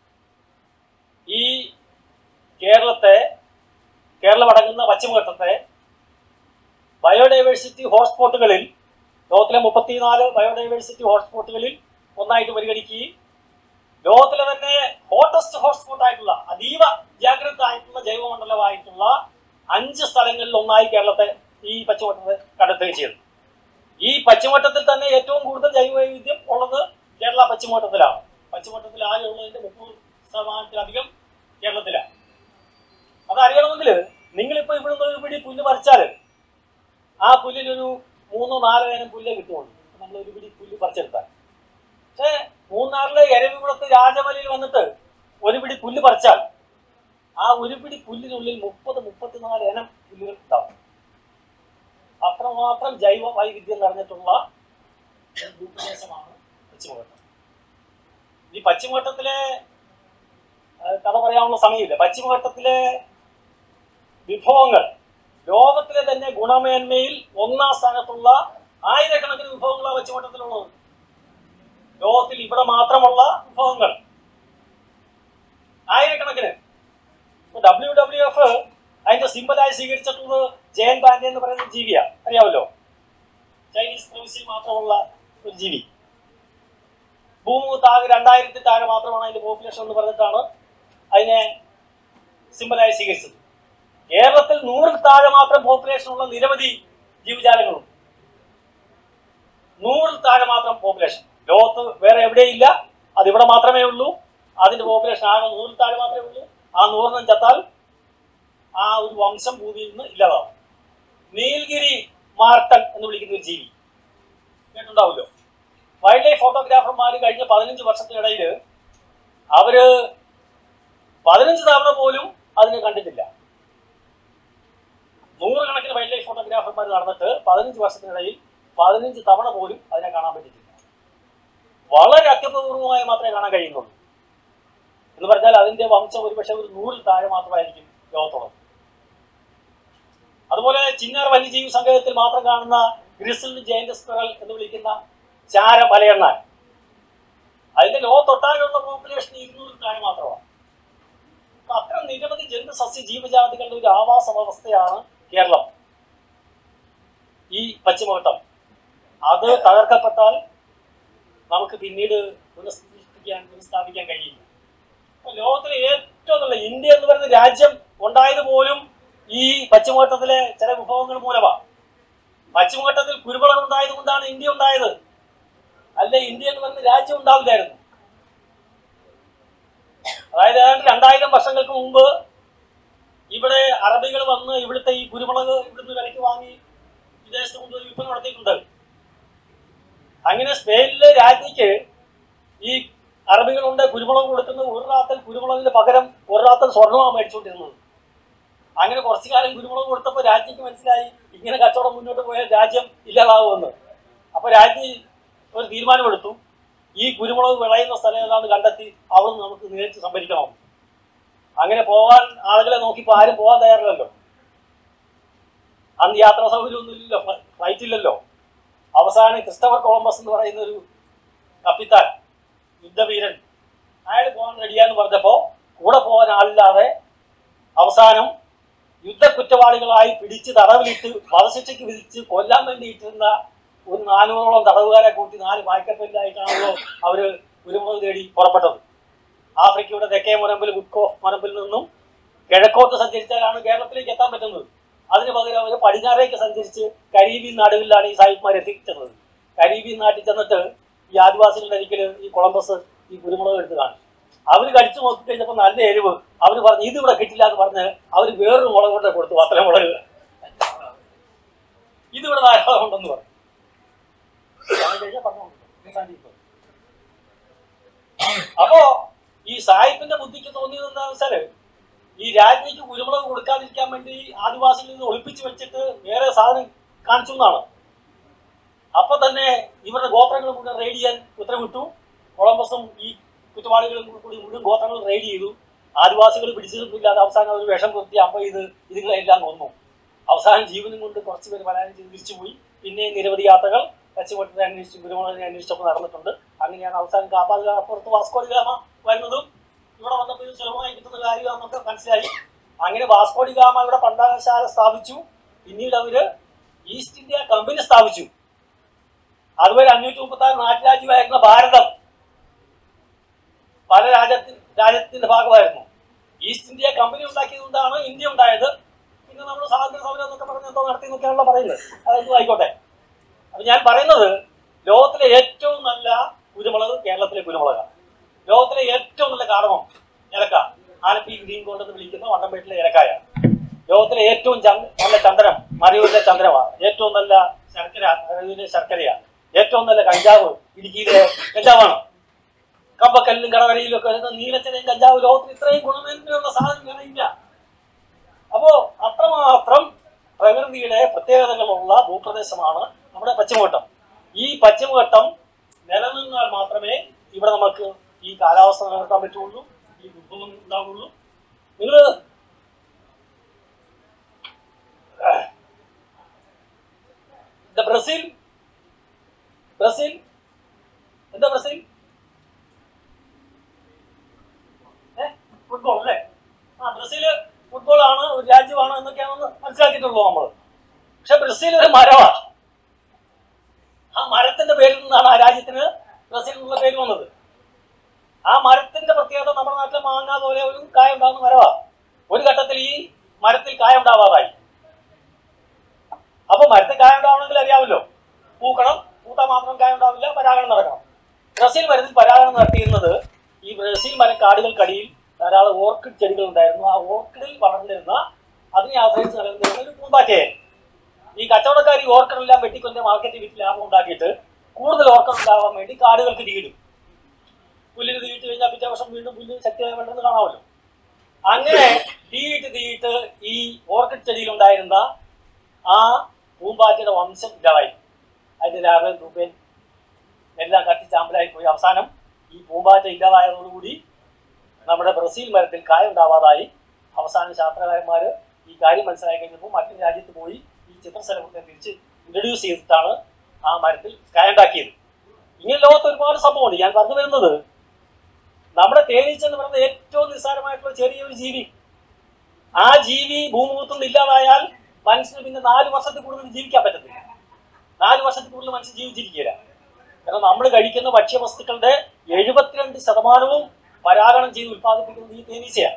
Speaker 1: ഈ കേരളത്തെ കേരളം അടങ്ങുന്ന പശ്ചിമഘട്ടത്തെ ബയോഡൈവേഴ്സിറ്റി ഹോട്ട്സ്പോട്ടുകളിൽ ലോകത്തിലെ മുപ്പത്തിനാല് ബയോഡൈവേഴ്സിറ്റി ഹോട്ട്സ്പോട്ടുകളിൽ ഒന്നായിട്ട് പരിഗണിക്കുകയും ലോകത്തിലെ തന്നെ ഹോട്ടസ്റ്റ് ഹോട്ട്സ്പോട്ട് ആയിട്ടുള്ള അതീവ ജാഗ്രത ആയിട്ടുള്ള ജൈവമണ്ഡലമായിട്ടുള്ള അഞ്ച് സ്ഥലങ്ങളിൽ ഒന്നായി കേരളത്തെ ഈ പശ്ചിമഘട്ടത്തെ കണ്ടെത്തുകയും ചെയ്തു ഈ പശ്ചിമഘട്ടത്തിൽ തന്നെ ഏറ്റവും കൂടുതൽ ജൈവവൈവിധ്യം ഉള്ളത് കേരള പശ്ചിമഘട്ടത്തിലാണ് പശ്ചിമഘട്ടത്തിൽ ആകെ ഉള്ളതിന്റെ മുപ്പത് ശതമാനത്തിലധികം കേരളത്തിലാണ് അതറിയണമെങ്കിൽ നിങ്ങളിപ്പോ ഇവിടുന്ന് ഒരു പിടി പുല്ല് പറിച്ചാൽ ആ പുല്ലിനൊരു മൂന്നോ നാലോ ഇനം പുല്ലേ കിട്ടുള്ളൂ നമ്മൾ ഒരു പിടി പുല്ല് പറിച്ചെടുത്താൽ പക്ഷേ മൂന്നാറിലെ എരവികുളത്ത് രാജമലയിൽ വന്നിട്ട് ഒരു പിടി പുല്ല് പറിച്ചാൽ ആ ഒരു പിടി പുല്ലിനുള്ളിൽ മുപ്പത് മുപ്പത്തിനാല് ഇനം പുല്ലുകൾ ഉണ്ടാവും അത്രമാത്രം ജൈവ വൈവിധ്യം നിറഞ്ഞിട്ടുള്ള ഒരു ഭൂപ്രദേശമാണ് പശ്ചിമഘട്ടം ഈ പശ്ചിമഘട്ടത്തിലെ ആ, കഥ പറയാനുള്ള സമയമില്ല പശ്ചിമഘട്ടത്തിലെ വിഭവങ്ങൾ ലോകത്തിലെ തന്നെ ഗുണമേന്മയിൽ ഒന്നാം സ്ഥാനത്തുള്ള ആയിരക്കണക്കിന് വിഭവങ്ങളാണ് പശ്ചിമഘട്ടത്തിലുള്ളത് ലോകത്തിൽ ഇവിടെ മാത്രമുള്ള വിഭവങ്ങൾ ആയിരക്കണക്കിന് ഡബ്ല്യു ഡബ്ല്യു എഫ് അതിന്റെ സിമ്പലായി സ്വീകരിച്ചിട്ടുള്ളത് ജയൻ പാൻഡെ എന്ന് പറയുന്ന ജീവിയാ അറിയാമല്ലോ ചൈനീസ് പ്രവിശ്യയിൽ മാത്രമുള്ള ഒരു ജീവി ഭൂമി താഴെ രണ്ടായിരത്തി താഴെ മാത്രമാണ് അതിന്റെ പോപ്പുലേഷൻ എന്ന് പറഞ്ഞിട്ടാണ് അതിനെ സിമ്പലായി സ്വീകരിച്ചത് കേരളത്തിൽ നൂറിൽ താഴെ മാത്രം പോപ്പുലേഷൻ ഉള്ള നിരവധി ജീവജാലങ്ങളുണ്ട് നൂറിൽ താഴെ മാത്രം പോപ്പുലേഷൻ ലോകത്ത് വേറെ എവിടെയില്ല അത് ഇവിടെ മാത്രമേ ഉള്ളൂ അതിന്റെ പോപ്പുലേഷൻ ആകെ നൂറിൽ താഴെ മാത്രമേ ഉള്ളൂ ആ നൂറിനും ചത്താൽ ആ ഒരു വംശം ഭൂമിയിൽ നിന്ന് ഇല്ലാതാവും നീൽഗിരി മാർട്ടൻ എന്ന് വിളിക്കുന്ന ഒരു ജീവി കേട്ടിട്ടുണ്ടാവുമല്ലോ വൈൽഡ് ലൈഫ് ഫോട്ടോഗ്രാഫർമാർ കഴിഞ്ഞ പതിനഞ്ച് വർഷത്തിനിടയിൽ അവര് പതിനഞ്ച് തവണ പോലും അതിനെ കണ്ടിട്ടില്ല നൂറുകണക്കിന് വൈൽഡ് ലൈഫ് ഫോട്ടോഗ്രാഫർമാർ നടന്നിട്ട് പതിനഞ്ച് വർഷത്തിനിടയിൽ പതിനഞ്ച് തവണ പോലും അതിനെ കാണാൻ പറ്റിയിട്ടില്ല വളരെ അത്യപൂർവമായി മാത്രമേ കാണാൻ കഴിയുന്നുള്ളൂ എന്ന് പറഞ്ഞാൽ അതിന്റെ വംശം ഒരുപക്ഷെ ഒരു നൂറിൽ താഴെ മാത്രമായിരിക്കും ലോകത്തുള്ളത് അതുപോലെ ചിന്നാർ വന്യജീവി സംഘത്തിൽ മാത്രം കാണുന്ന ഗ്രിസിൽഡ് ജയന്റ് സ്പിറൽ എന്ന് വിളിക്കുന്ന ചാര മലയെണ്ണാൻ അതിന്റെ ലോകത്തൊട്ടാകെയുള്ള പോപ്പുലേഷൻ ഇരുന്നൂറിൽ താഴെ മാത്രമാണ് അപ്പൊ അത്തരം നിരവധി ജന്തു സസ്യ ജീവജാതികളുടെ ഒരു ആവാസ വ്യവസ്ഥയാണ് കേരളം ഈ പശ്ചിമഘട്ടം അത് തകർക്കപ്പെട്ടാൽ നമുക്ക് പിന്നീട് പുനഃസ്ഥാപിക്കാൻ പുനഃസ്ഥാപിക്കാൻ കഴിയില്ല അപ്പൊ ലോകത്തിലെ ഏറ്റവും നല്ല ഇന്ത്യ എന്ന് പറയുന്ന രാജ്യം ഉണ്ടായത് പോലും ഈ പശ്ചിമഘട്ടത്തിലെ ചില വിഭവങ്ങൾ മൂലമാണ് പശ്ചിമഘട്ടത്തിൽ കുരുമുളക് ഉണ്ടായത് കൊണ്ടാണ് ഇന്ത്യ ഉണ്ടായത് അല്ല ഇന്ത്യ എന്ന് പറയുന്ന രാജ്യം ഉണ്ടാവില്ലായിരുന്നു അതായത് ഏതാണ്ട് രണ്ടായിരം വർഷങ്ങൾക്ക് മുമ്പ് ഇവിടെ അറബികൾ വന്ന് ഇവിടുത്തെ ഈ കുരുമുളക് ഇവിടുന്ന് വിലയ്ക്ക് വാങ്ങി വിദേശത്ത് കൊണ്ടുപോയി വിൽപ്പന നടത്തിയിട്ടുണ്ട് അങ്ങനെ സ്പെയിനിലെ രാജ്ഞിക്ക് ഈ അറബികളുണ്ട് കുരുമുളക് കൊടുക്കുന്നത് ഒരു റാത്തൽ കുരുമുളകിന് പകരം ഒരു റാത്തൽ സ്വർണ്ണമാണ് മേടിച്ചുകൊണ്ടിരുന്നത് അങ്ങനെ കുറച്ചു കാലം കുരുമുളക് കൊടുത്തപ്പോൾ രാജ്ഞിക്ക് മനസ്സിലായി ഇങ്ങനെ കച്ചവടം മുന്നോട്ട് പോയാൽ രാജ്യം ഇല്ലാതാവുമെന്ന് അപ്പൊ രാജ്ഞി ഒരു തീരുമാനമെടുത്തു ഈ കുരുമുളക് വിളയുന്ന സ്ഥലം ഏതാണ്ട് കണ്ടെത്തി അവിടെ നിന്ന് നമുക്ക് നേരിട്ട് സംഭരിക്കണം അങ്ങനെ പോകാൻ ആളുകളെ നോക്കിയപ്പോൾ ആരും പോകാൻ തയ്യാറില്ലല്ലോ അന്ന് യാത്രാ സൗകര്യമൊന്നും ഇല്ലല്ലോ ഫ്ലൈറ്റ് ഇല്ലല്ലോ അവസാനം ക്രിസ്റ്റഫർ കൊളംബസ് എന്ന് പറയുന്ന ഒരു കപ്പിത്താൻ യുദ്ധവീരൻ അയാൾ പോകാൻ റെഡിയാന്ന് പറഞ്ഞപ്പോ കൂടെ പോകാൻ ആളില്ലാതെ അവസാനം യുദ്ധ കുറ്റവാളികളായി പിടിച്ച് തടവിലിട്ട് വധശിക്ഷയ്ക്ക് വിധിച്ച് കൊല്ലാൻ വേണ്ടി ഇട്ടിരുന്ന ഒരു നാനൂറോളം തടവുകാരെ കൂട്ടി നാല് വായ്ക്കപ്പലിലായിട്ടാണല്ലോ അവര് കുരുമുളക് തേടി പുറപ്പെട്ടത് ആഫ്രിക്കയുടെ തെക്കേ മുനമ്പിൽ ഗുഡ്കോ മുനമ്പിൽ നിന്നും കിഴക്കോട്ട് സഞ്ചരിച്ചാലാണ് കേരളത്തിലേക്ക് എത്താൻ പറ്റുന്നത് അതിന് പകരം അവർ പടിഞ്ഞാറേക്ക് സഞ്ചരിച്ച് കരീബിയൻ നാടുകളിലാണ് ഈ സാഹിബ്മാർ എത്തിച്ചത് കരീബിയൻ നാട്ടിൽ ചെന്നിട്ട് ഈ ആദിവാസികളുടെ ഒരിക്കൽ ഈ കൊളംബസ് ഈ കുരുമുളക് എടുത്ത് കാണിച്ചു അവർ കടിച്ചു നോക്കി കഴിഞ്ഞപ്പോൾ നല്ല എരിവ് അവർ പറഞ്ഞു ഇത് ഇവിടെ കിട്ടില്ല എന്ന് പറഞ്ഞ് അവർ വേറൊരു മുളക് കൊണ്ട് കൊടുത്തു അത്ര മുളക് ഇതിവിടെ ധാരാളം ഉണ്ടെന്ന് പറഞ്ഞു ഞാൻ കഴിഞ്ഞാൽ പറഞ്ഞു അവസാനിപ്പിക്കും. അപ്പോ ഈ സാഹിബിന്റെ ബുദ്ധിക്ക് തോന്നിയത് എന്താണെന്ന് വെച്ചാല് ഈ രാജ്ഞിക്ക് കുരുമുളക് കൊടുക്കാതിരിക്കാൻ വേണ്ടി ആദിവാസികളിൽ നിന്ന് ഒളിപ്പിച്ചു വെച്ചിട്ട് വേറെ സാധനം കാണിച്ചു എന്നാണ് അപ്പൊ തന്നെ ഇവരുടെ ഗോത്രങ്ങൾ മുഴുവൻ റെയ്ഡ് ചെയ്യാൻ ഉത്തരവിട്ടു കൊളംബസും ഈ കുറ്റവാളികളും കൂടി മുഴുവൻ ഗോത്രങ്ങൾ റെയ്ഡ് ചെയ്തു ആദിവാസികൾ പിടിച്ചിട്ടില്ലാതെ അവസാനം അവർ വിഷം കുത്തി അമ്പ ഇത് ഇതുങ്ങളെല്ലാം കൊന്നു അവസാനം ജീവനും കൊണ്ട് കുറച്ച് പേര് പലായനം ചെയ്ത് തിരിച്ചുപോയി പിന്നെ നിരവധി യാത്രകൾ പശ്ചിമഘട്ടത്തെ അന്വേഷിച്ച് ഗുരുമുളകിനെ അന്വേഷിച്ചപ്പോൾ നടന്നിട്ടുണ്ട് അങ്ങനെയാണ് അവസാനം കാപ്പാട് അപ്പുറത്ത് വാസ്കോഡി ഗാമ വരുന്നതും ഇവിടെ വന്നപ്പോൾ ഇത് സുലഭമായി കിട്ടുന്ന കാര്യമാണെന്നൊക്കെ മനസ്സിലായി അങ്ങനെ വാസ്കോഡി ഗാമ ഇവിടെ പണ്ടാശാല സ്ഥാപിച്ചു പിന്നീട് അവര് ഈസ്റ്റ് ഇന്ത്യ കമ്പനി സ്ഥാപിച്ചു അതുവരെ അഞ്ഞൂറ്റി മുപ്പത്തി ആറ് നാട്ടുരാജ്യമായിരുന്ന ഭാരതം പല രാജ്യത്തി രാജ്യത്തിന്റെ ഭാഗമായിരുന്നു ഈസ്റ്റ് ഇന്ത്യ കമ്പനി ഉണ്ടാക്കിയത് കൊണ്ടാണ് ഇന്ത്യ ഉണ്ടായത് പിന്നെ നമ്മൾ സ്വാതന്ത്ര്യ സമരം എന്നൊക്കെ പറഞ്ഞ് എന്തോ നടത്തി എന്നൊക്കെയാണല്ലോ പറയുന്നത് അതൊന്നും ആയിക്കോട്ടെ അപ്പൊ ഞാൻ പറയുന്നത് ലോകത്തിലെ ഏറ്റവും നല്ല കുരുമുളക് കേരളത്തിലെ കുരുമുളകാണ് ലോകത്തിലെ ഏറ്റവും നല്ല കാടമം ഏലക്ക ആലപ്പി ഗ്രീൻ ഗോൾഡ് എന്ന് വിളിക്കുന്ന വണ്ടംപേട്ടിലെ ഏലക്കായ ലോകത്തിലെ ഏറ്റവും ചന്ത- നല്ല ചന്ദനം മരയൂരിലെ ചന്ദനമാണ് ഏറ്റവും നല്ല ശർക്കര മരയൂരിലെ ശർക്കരയാണ് ഏറ്റവും നല്ല കഞ്ചാവ് ഇടുക്കിയിലെ കഞ്ചാവാണ് കമ്പക്കല്ലിലും കടവരയിലും ഒക്കെ വരുന്ന നീലച്ചനയും കഞ്ചാവ് ലോകത്തിൽ ഇത്രയും ഗുണമേന്മയുള്ള സാധനം വേറെ ഇല്ല അപ്പോ അത്രമാത്രം പ്രകൃതിയുടെ പ്രത്യേകതകളുള്ള ഭൂപ്രദേശമാണ് നമ്മുടെ പശ്ചിമഘട്ടം ഈ പശ്ചിമഘട്ടം നിലനിന്നാൽ മാത്രമേ ഇവിടെ നമുക്ക് ഈ കാലാവസ്ഥ നിലനിർത്താൻ പറ്റുള്ളൂ ഈ വിഭവം ഉണ്ടാവുള്ളൂ നിങ്ങൾ ബ്രസീൽ ബ്രസീൽ എന്താ ബ്രസീൽ ഫുട്ബോൾ അല്ലേ ആ ബ്രസീല് ഫുട്ബോൾ ആണ് ഒരു രാജ്യമാണ് എന്നൊക്കെയാണ് കേട്ടിട്ടുള്ളൂ നമ്മൾ പക്ഷെ ബ്രസീൽ ഒരു മരമാണ് ആ മരത്തിന്റെ പേരിൽ നിന്നാണ് ആ രാജ്യത്തിന് ബ്രസീൽ എന്നുള്ള പേര് വന്നത് ആ മരത്തിന്റെ പ്രത്യേകത നമ്മുടെ നാട്ടിലെ മാങ്ങ പോലെ ഒരു കായ ഉണ്ടാകുന്ന മരമാണ് ഒരു ഘട്ടത്തിൽ ഈ മരത്തിൽ കായ ഉണ്ടാവാതായി അപ്പൊ മരത്തിൽ കായ ഉണ്ടാവണമെങ്കിൽ അറിയാമല്ലോ പൂക്കണം പൂത്താൽ മാത്രം കായ ഉണ്ടാവില്ല പരാഗണം നടക്കണം ബ്രസീൽ മരത്തിൽ പരാഗണം നടത്തിയിരുന്നത് ഈ ബ്രസീൽ മരം കാടുകൾക്കടിയിൽ ധാരാളം ഓർക്കിഡ് ചെടികൾ ഉണ്ടായിരുന്നു ആ ഓർക്കിഡിൽ വളർന്നിരുന്ന അതിനെ ആശ്രയിച്ച് നിലനിന്നിരുന്ന ഒരു പൂമ്പാറ്റയായിരുന്നു ഈ കച്ചവടക്കാർ ഈ ഓർക്കിഡെല്ലാം വെട്ടിക്കൊണ്ട് മാർക്കറ്റിൽ വിറ്റ് ലാഭം ഉണ്ടാക്കിയിട്ട് കൂടുതൽ ഓർക്കിഡ് ഉണ്ടാവാൻ വേണ്ടി കാടുകൾക്ക് തീയിടും പുല്ലിന് തീയിട്ട് കഴിഞ്ഞാൽ പിറ്റേ വർഷം വീണ്ടും പുല്ല് ശക്തിയായി വേണ്ടെന്ന് കാണാമല്ലോ അങ്ങനെ തീയിട്ട് തീയിട്ട് ഈ ഓർക്കിഡ് ചെടിയിലുണ്ടായിരുന്ന ആ പൂമ്പാറ്റയുടെ വംശം ഇല്ലാതായി അതിന്റെ രാഘവൻ രൂപൻ എല്ലാം കത്തിച്ചാമ്പലായി പോയി അവസാനം ഈ പൂമ്പാറ്റ ഇല്ലാതായതോടുകൂടി നമ്മുടെ ബ്രസീൽ മരത്തിൽ കായ ഉണ്ടാവാതായി അവസാനം ശാസ്ത്രകാരന്മാർ ഈ കാര്യം മനസ്സിലാക്കി കഴിഞ്ഞപ്പോൾ മറ്റൊരു രാജ്യത്ത് പോയി ഈ ചിത്രശലഭത്തെ തിരിച്ച് ഇൻട്രൊഡ്യൂസ് ചെയ്തിട്ടാണ് ആ മരത്തിൽ കായ ഉണ്ടാക്കിയത് ഇങ്ങനെ ലോകത്ത് ഒരുപാട് സംഭവമുണ്ട് ഞാൻ പറഞ്ഞു വരുന്നത് നമ്മുടെ തേനീച്ച എന്ന് പറയുന്നത് ഏറ്റവും നിസ്സാരമായിട്ടുള്ള ചെറിയൊരു ജീവി ആ ജീവി ഭൂമുഖത്തുനിന്ന് ഇല്ലാതായാൽ മനുഷ്യന് പിന്നെ നാല് വർഷത്തിൽ കൂടുതൽ ജീവിക്കാൻ പറ്റത്തില്ല നാല് വർഷത്തിൽ കൂടുതൽ മനുഷ്യൻ ജീവിച്ചിരിക്കില്ല കാരണം നമ്മൾ കഴിക്കുന്ന ഭക്ഷ്യവസ്തുക്കളുടെ എഴുപത്തിരണ്ട് ശതമാനവും പരാഗണം ചെയ്ത് ഉത്പാദിപ്പിക്കുന്നത് ഈ തേനീച്ചയാണ്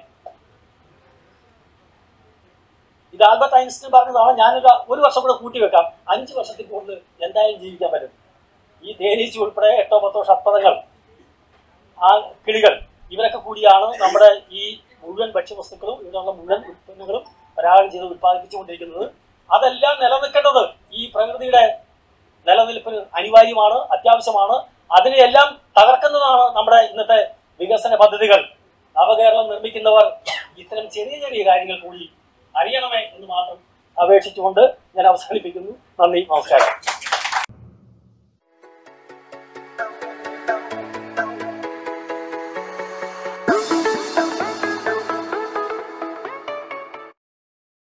Speaker 1: ഇത് ആൽബർട്ട് ഐൻസ്റ്റീൻ പറഞ്ഞതാണ് ഞാനൊരു ഒരു വർഷം കൂടെ കൂട്ടി വെക്കാം അഞ്ച് വർഷത്തിൽ കൂടുതൽ എന്തായാലും ജീവിക്കാൻ പറ്റും ഈ തേനീച്ച ഉൾപ്പെടെ എട്ടോ പത്തോ ഷർപ്പതങ്ങൾ ആ കിളികൾ ഇവരൊക്കെ കൂടിയാണ് നമ്മുടെ ഈ മുഴുവൻ ഭക്ഷ്യവസ്തുക്കളും ഇവിടെയുള്ള മുഴുവൻ ഉൽപ്പന്നങ്ങളും പരാഗണം ചെയ്ത് ഉത്പാദിപ്പിച്ചുകൊണ്ടിരിക്കുന്നത് അതെല്ലാം നിലനിൽക്കേണ്ടത് ഈ പ്രകൃതിയുടെ നിലനിൽപ്പിന് അനിവാര്യമാണ് അത്യാവശ്യമാണ് അതിനെയെല്ലാം തകർക്കുന്നതാണ് നമ്മുടെ ഇന്നത്തെ വികസന പദ്ധതികൾ നവകേരളം നിർമ്മിക്കുന്നവർ ഇത്തരം ചെറിയ ചെറിയ കാര്യങ്ങൾ കൂടി അറിയണമേ എന്ന് മാത്രം അപേക്ഷിച്ചുകൊണ്ട് ഞാൻ അവസാനിപ്പിക്കുന്നു നന്ദി നമസ്കാരം